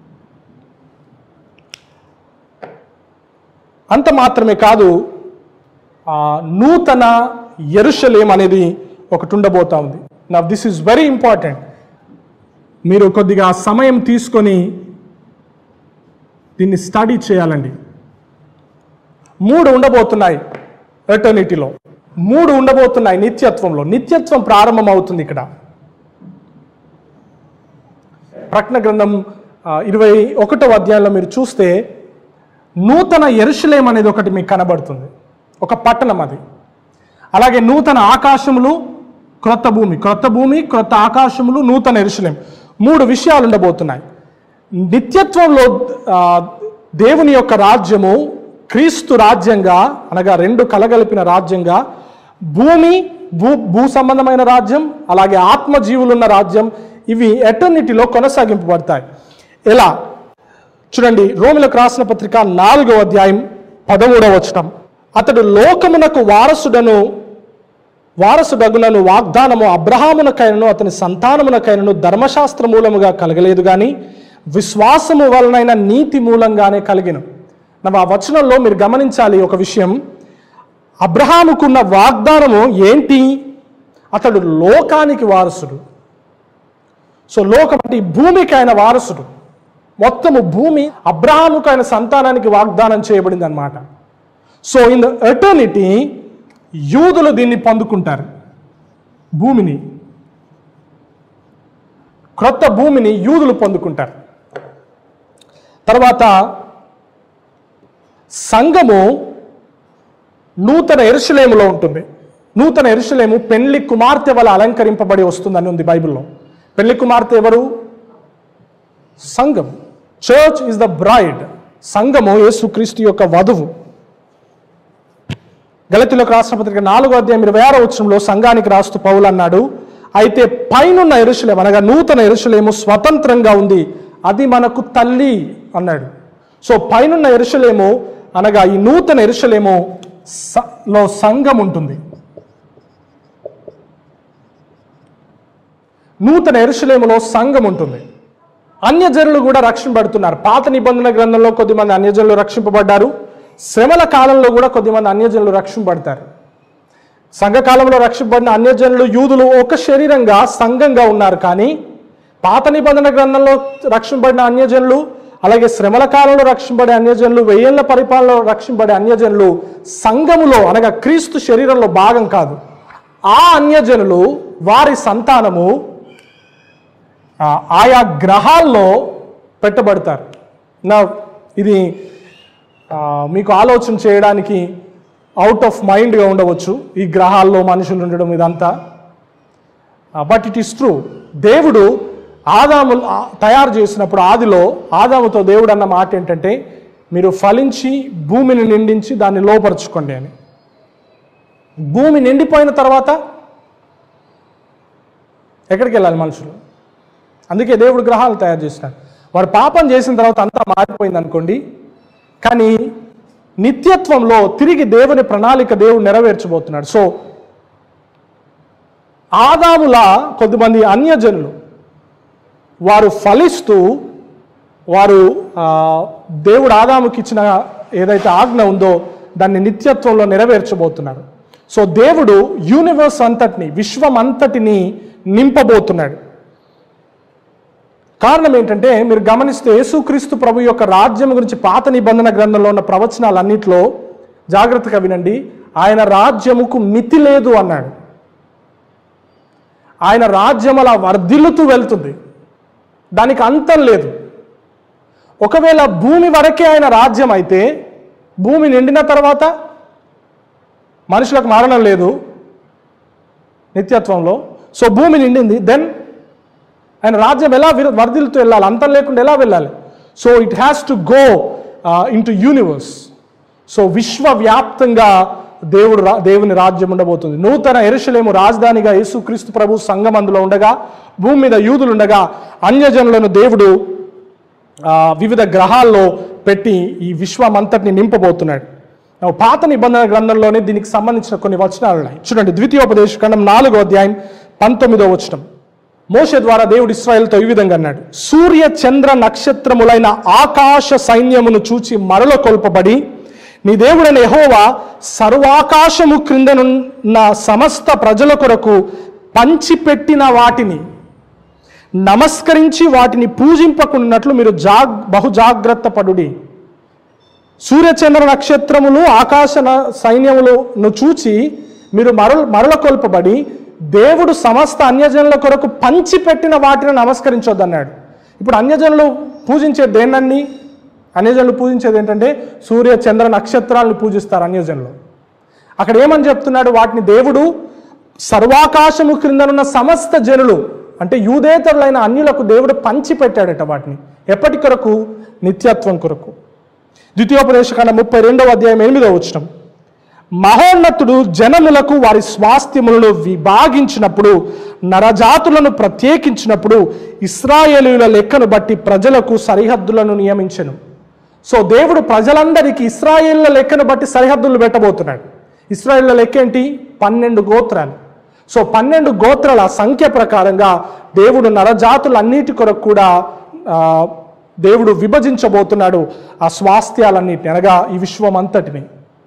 అంత మాత్రమే కాదు ఆ, నూతన ఎరుషలేం అనేది ఒకటి ఉండబోతా ఉంది నా దిస్ ఈజ్ వెరీ ఇంపార్టెంట్ మీరు కొద్దిగా సమయం తీసుకొని దీన్ని స్టడీ చేయాలండి మూడు ఉండబోతున్నాయి ఎటర్నిటీలో మూడు ఉండబోతున్నాయి నిత్యత్వంలో నిత్యత్వం ప్రారంభం అవుతుంది ఇక్కడ ప్రకటన గ్రంథం ఆ, ఇరవై ఒకటో అధ్యాయంలో మీరు చూస్తే నూతన ఎరుషలేం అనేది ఒకటి మీకు కనబడుతుంది ఒక పట్టణం అది అలాగే నూతన ఆకాశములు క్రొత్త భూమి క్రొత్త భూమి క్రొత్త ఆకాశములు నూతన ఎరుషలేం మూడు విషయాలు ఉండబోతున్నాయి నిత్యత్వంలో ఆ, దేవుని యొక్క రాజ్యము క్రీస్తు రాజ్యంగా అనగా రెండు కలగలిపిన రాజ్యంగా భూమి భూ భూ సంబంధమైన రాజ్యం అలాగే ఆత్మజీవులున్న రాజ్యం ఇవి ఎటర్నిటీలో కొనసాగింపబడతాయి ఎలా చూడండి రోమిలకు రాసిన పత్రిక నాలుగో అధ్యాయం పదమూడవ వచనం అతడు లోకమునకు వారసుడను వారసుడగునను వాగ్దానము అబ్రహామునకైనను అతని సంతానమునకైనను ధర్మశాస్త్ర మూలముగా కలగలేదు కానీ విశ్వాసము వలనైన నీతి మూలంగానే కలిగిన నా ఆ వచనంలో మీరు గమనించాలి ఒక విషయం అబ్రహాముకున్న వాగ్దానము ఏంటి అతడు లోకానికి వారసుడు సో లోకం అంటే ఈ భూమికి ఆయన వారసుడు మొత్తము భూమి అబ్రహాముకు ఆయన సంతానానికి వాగ్దానం చేయబడింది అనమాట సో ఇన్ ద ఎటర్నిటీ యూదులు దీన్ని పొందుకుంటారు భూమిని క్రొత్త భూమిని యూదులు పొందుకుంటారు తర్వాత సంఘము నూతన ఎరుషలేములో ఉంటుంది నూతన ఎరుషలేము పెళ్లి కుమార్తె వల్ల అలంకరింపబడి వస్తుందని ఉంది బైబిల్లో పెళ్లి కుమార్తె ఎవరు సంఘం చర్చ్ ఇస్ ద బ్రైడ్ సంఘము యేసుక్రీస్తు యొక్క వధువు గలతిలోకి రాసిన పత్రిక నాలుగో అధ్యాయం ఇరవై ఆరో వచ్చంలో సంఘానికి రాస్తూ పౌలు అన్నాడు అయితే పైనున్న ఎరుసలేం అనగా నూతన ఎరుసలేము స్వతంత్రంగా ఉంది అది మనకు తల్లి అన్నాడు సో పైనున్న ఎరుసలేము అనగా ఈ నూతన ఎరుసలేము స- లో సంఘం ఉంటుంది నూతన ఎరుసలేములో సంఘం ఉంటుంది అన్యజనులు కూడా రక్షింపబడుతున్నారు పాత నిబంధన గ్రంథంలో కొద్దిమంది అన్యజనులు రక్షింపబడ్డారు శ్రమల కాలంలో కూడా కొద్దిమంది అన్యజనులు రక్షింపబడతారు సంఘకాలంలో రక్షింపబడిన అన్యజనులు యూదులు ఒక శరీరంగా సంఘంగా ఉన్నారు కానీ పాత నిబంధన గ్రంథంలో రక్షింపబడిన అన్యజనులు అలాగే శ్రమల కాలంలో రక్షింపబడే అన్యజనులు వెయ్యేళ్ల పరిపాలనలో రక్షింపబడే అన్యజనులు సంఘములో అనగా క్రీస్తు శరీరంలో భాగం కాదు ఆ అన్యజనులు వారి సంతానము ఆ, ఆయా గ్రహాల్లో పెట్టబడతారు నా ఇది ఆ, మీకు ఆలోచన చేయడానికి అవుట్ ఆఫ్ మైండ్గా ఉండవచ్చు ఈ గ్రహాల్లో మనుషులు ఉండడం ఇదంతా బట్ ఇట్ ఈస్ ట్రూ దేవుడు ఆదాము ఆ, తయారు చేసినప్పుడు ఆదిలో ఆదాముతో దేవుడు అన్న మాట ఏంటంటే మీరు ఫలించి భూమిని నిండించి దాన్ని లోపరుచుకోండి అని భూమి నిండిపోయిన తర్వాత ఎక్కడికి వెళ్ళాలి మనుషులు అందుకే దేవుడు గ్రహాలు తయారు చేసినాడు వాడు పాపం చేసిన తర్వాత అంతా మారిపోయింది అనుకోండి కానీ నిత్యత్వంలో తిరిగి దేవుని ప్రణాళిక దేవుడు నెరవేర్చబోతున్నాడు సో ఆదాములా కొద్దిమంది అన్యజనులు వారు ఫలిస్తూ వారు ఆ, దేవుడు ఆదాముకి ఇచ్చిన ఏదైతే ఆజ్ఞ ఉందో దాన్ని నిత్యత్వంలో నెరవేర్చబోతున్నారు సో దేవుడు యూనివర్స్ అంతటిని విశ్వం అంతటిని నింపబోతున్నాడు కారణం ఏంటంటే మీరు గమనిస్తే యేసుక్రీస్తు ప్రభు యొక్క రాజ్యం గురించి పాత నిబంధన గ్రంథంలో ఉన్న ప్రవచనాలన్నింటిలో జాగ్రత్తగా వినండి ఆయన రాజ్యముకు మితి లేదు అన్నాడు ఆయన రాజ్యం అలా వర్ధిల్లుతూ వెళ్తుంది దానికి అంతం లేదు ఒకవేళ భూమి వరకే ఆయన రాజ్యం అయితే భూమి నిండిన తర్వాత మనుషులకు మరణం లేదు నిత్యత్వంలో సో భూమి నిండింది దెన్ ఆయన రాజ్యం ఎలా విర- వర్ధిల్లుతూ వెళ్ళాలి అంతం లేకుండా ఎలా వెళ్ళాలి so it has to go into universe so విశ్వవ్యాప్తంగా దేవుడు రా- దేవుని రాజ్యం ఉండబోతుంది నూతన ఎరుషలేము రాజధానిగా యేసుక్రీస్తు ప్రభు సంఘం అందులో ఉండగా భూమి మీద యూదులు ఉండగా అన్యజనులను దేవుడు ఆ, వివిధ గ్రహాల్లో పెట్టి ఈ విశ్వం అంతటిని నింపబోతున్నాడు ఆ, పాత నిబంధన గ్రంథంలోనే దీనికి సంబంధించిన కొన్ని వచనాలు ఉన్నాయి చూడండి ద్వితీయోపదేశ ఖండం నాలుగో అధ్యాయం పంతొమ్మిదో వచనం మోషే ద్వారా దేవుడు ఇస్రాయేల్తో ఈ విధంగా అన్నాడు సూర్య చంద్ర నక్షత్రములైన ఆకాశ సైన్యమును చూచి మరల కొల్పబడి నీ దేవుడైన యెహోవా సర్వాకాశము క్రిందనున్న సమస్త ప్రజల కొరకు పంచిపెట్టిన వాటిని నమస్కరించి వాటిని పూజింపకున్నట్లు మీరు జాగ్ బహు జాగ్రత్త పడుడి సూర్యచంద్ర నక్షత్రములు ఆకాశ న- సైన్యములను చూచి మీరు మరల మరల కొల్పబడి దేవుడు సమస్త అన్యజనుల కొరకు పంచిపెట్టిన వాటిని నమస్కరించొద్దన్నాడు ఇప్పుడు అన్యజనులు పూజించే దేన్నన్ని అన్యజనులు పూజించేది ఏంటంటే సూర్య చంద్ర నక్షత్రాలను పూజిస్తారు అన్యజనులు అక్కడ ఏమని చెప్తున్నాడు వాటిని దేవుడు సర్వాకాశము క్రిందనున్న సమస్త జనులు అంటే యూదేతరులైన అన్యులకు దేవుడు పంచి పెట్టాడట వాటిని ఎప్పటి కొరకు నిత్యత్వం కొరకు ద్వితీయోపదేశకాండ ముప్పై రెండవ అధ్యాయం ఎనిమిదవ వచనం మహోన్నతుడు జనములకు వారి స్వాస్థ్యములను విభాగించినప్పుడు నరజాతులను ప్రత్యేకించినప్పుడు ఇస్రాయేలీల లెక్కను బట్టి ప్రజలకు సరిహద్దులను నియమించెను సో దేవుడు ప్రజలందరికీ ఇస్రాయేళ్ల లెక్కను బట్టి సరిహద్దులు పెట్టబోతున్నాడు ఇస్రాయేళ్ల లెక్క ఏంటి పన్నెండు గోత్రాలు సో పన్నెండు గోత్రాల సంఖ్య ప్రకారంగా దేవుడు నరజాతులన్నిటి కొరకు కూడా ఆ, దేవుడు విభజించబోతున్నాడు ఆ స్వాస్థ్యాలన్నిటిని అనగా ఈ విశ్వం అంతటిని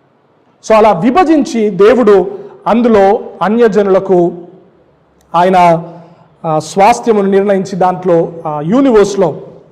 సో అలా విభజించి దేవుడు అందులో అన్యజనులకు ఆయన ఆ, స్వాస్థ్యమును నిర్ణయించి దాంట్లో ఆ యూనివర్స్లో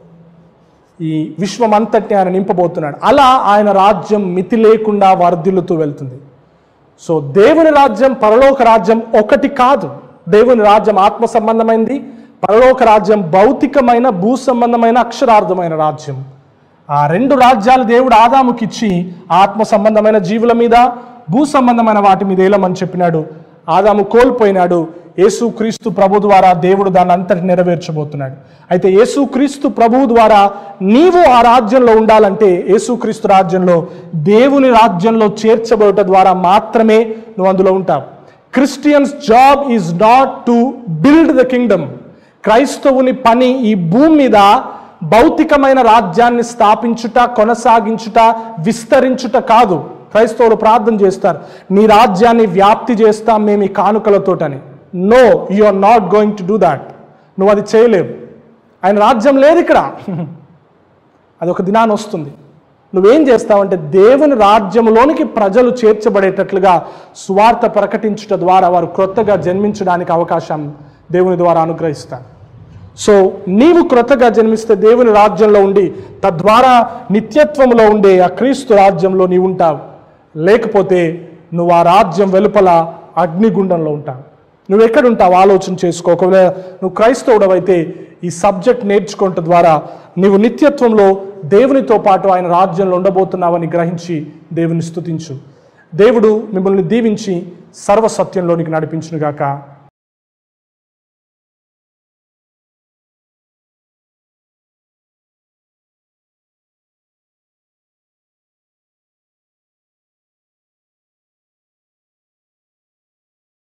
ఈ విశ్వం అంతటిని ఆయన నింపబోతున్నాడు అలా ఆయన రాజ్యం మితి లేకుండా వర్ధిల్లుతూ వెళ్తుంది సో దేవుని రాజ్యం పరలోక రాజ్యం ఒకటి కాదు దేవుని రాజ్యం ఆత్మ సంబంధమైనది పరలోక రాజ్యం భౌతికమైన భూ సంబంధమైన అక్షరార్థమైన రాజ్యం ఆ రెండు రాజ్యాలు దేవుడు ఆదాముకి ఇచ్చి ఆత్మ సంబంధమైన జీవుల మీద భూ సంబంధమైన వాటి మీద ఏలమని చెప్పినాడు ఆదాము కోల్పోయినాడు యేసుక్రీస్తు ప్రభు ద్వారా దేవుడు దాన్ని అంతటి నెరవేర్చబోతున్నాడు అయితే యేసుక్రీస్తు ప్రభువు ద్వారా నీవు ఆ రాజ్యంలో ఉండాలంటే యేసుక్రీస్తు రాజ్యంలో దేవుని రాజ్యంలో చేర్చబడట ద్వారా మాత్రమే నువ్వు అందులో ఉంటావు Christians job is not to build the kingdom క్రైస్తవుని పని ఈ భూమి మీద భౌతికమైన రాజ్యాన్ని స్థాపించుట కొనసాగించుట విస్తరించుట కాదు క్రైస్తవులు ప్రార్థన చేస్తారు నీ రాజ్యాన్ని వ్యాప్తి చేస్తాం మేము ఈ కానుకలతోటని no you are not going to do that నువ్వు అది చేయలేవు ఆయన రాజ్యం లేదు ఇక్కడ అది ఒక దినాన్ని వస్తుంది నువ్వేం చేస్తావంటే దేవుని రాజ్యంలోనికి ప్రజలు చేర్చబడేటట్లుగా సువార్త ప్రకటించుట ద్వారా వారు క్రొత్తగా జన్మించడానికి అవకాశం దేవుని ద్వారా అనుగ్రహిస్తాను సో నీవు క్రొత్తగా జన్మిస్తే దేవుని రాజ్యంలో ఉండి తద్వారా నిత్యత్వంలో ఉండే ఆ క్రీస్తు రాజ్యంలో నీవు ఉంటావు లేకపోతే నువ్వు ఆ రాజ్యం వెలుపల అగ్నిగుండంలో ఉంటావు నువ్వు ఎక్కడ ఉంటావు ఆలోచన చేసుకో ఒకవేళ నువ్వు క్రైస్తవుడవైతే ఈ సబ్జెక్ట్ నేర్చుకోవటం ద్వారా నీవు నిత్యత్వంలో దేవునితో పాటు ఆయన రాజ్యంలో ఉండబోతున్నావని గ్రహించి దేవుని స్తుతించు దేవుడు మిమ్మల్ని దీవించి సర్వసత్యంలోనికి నడిపించునుగాక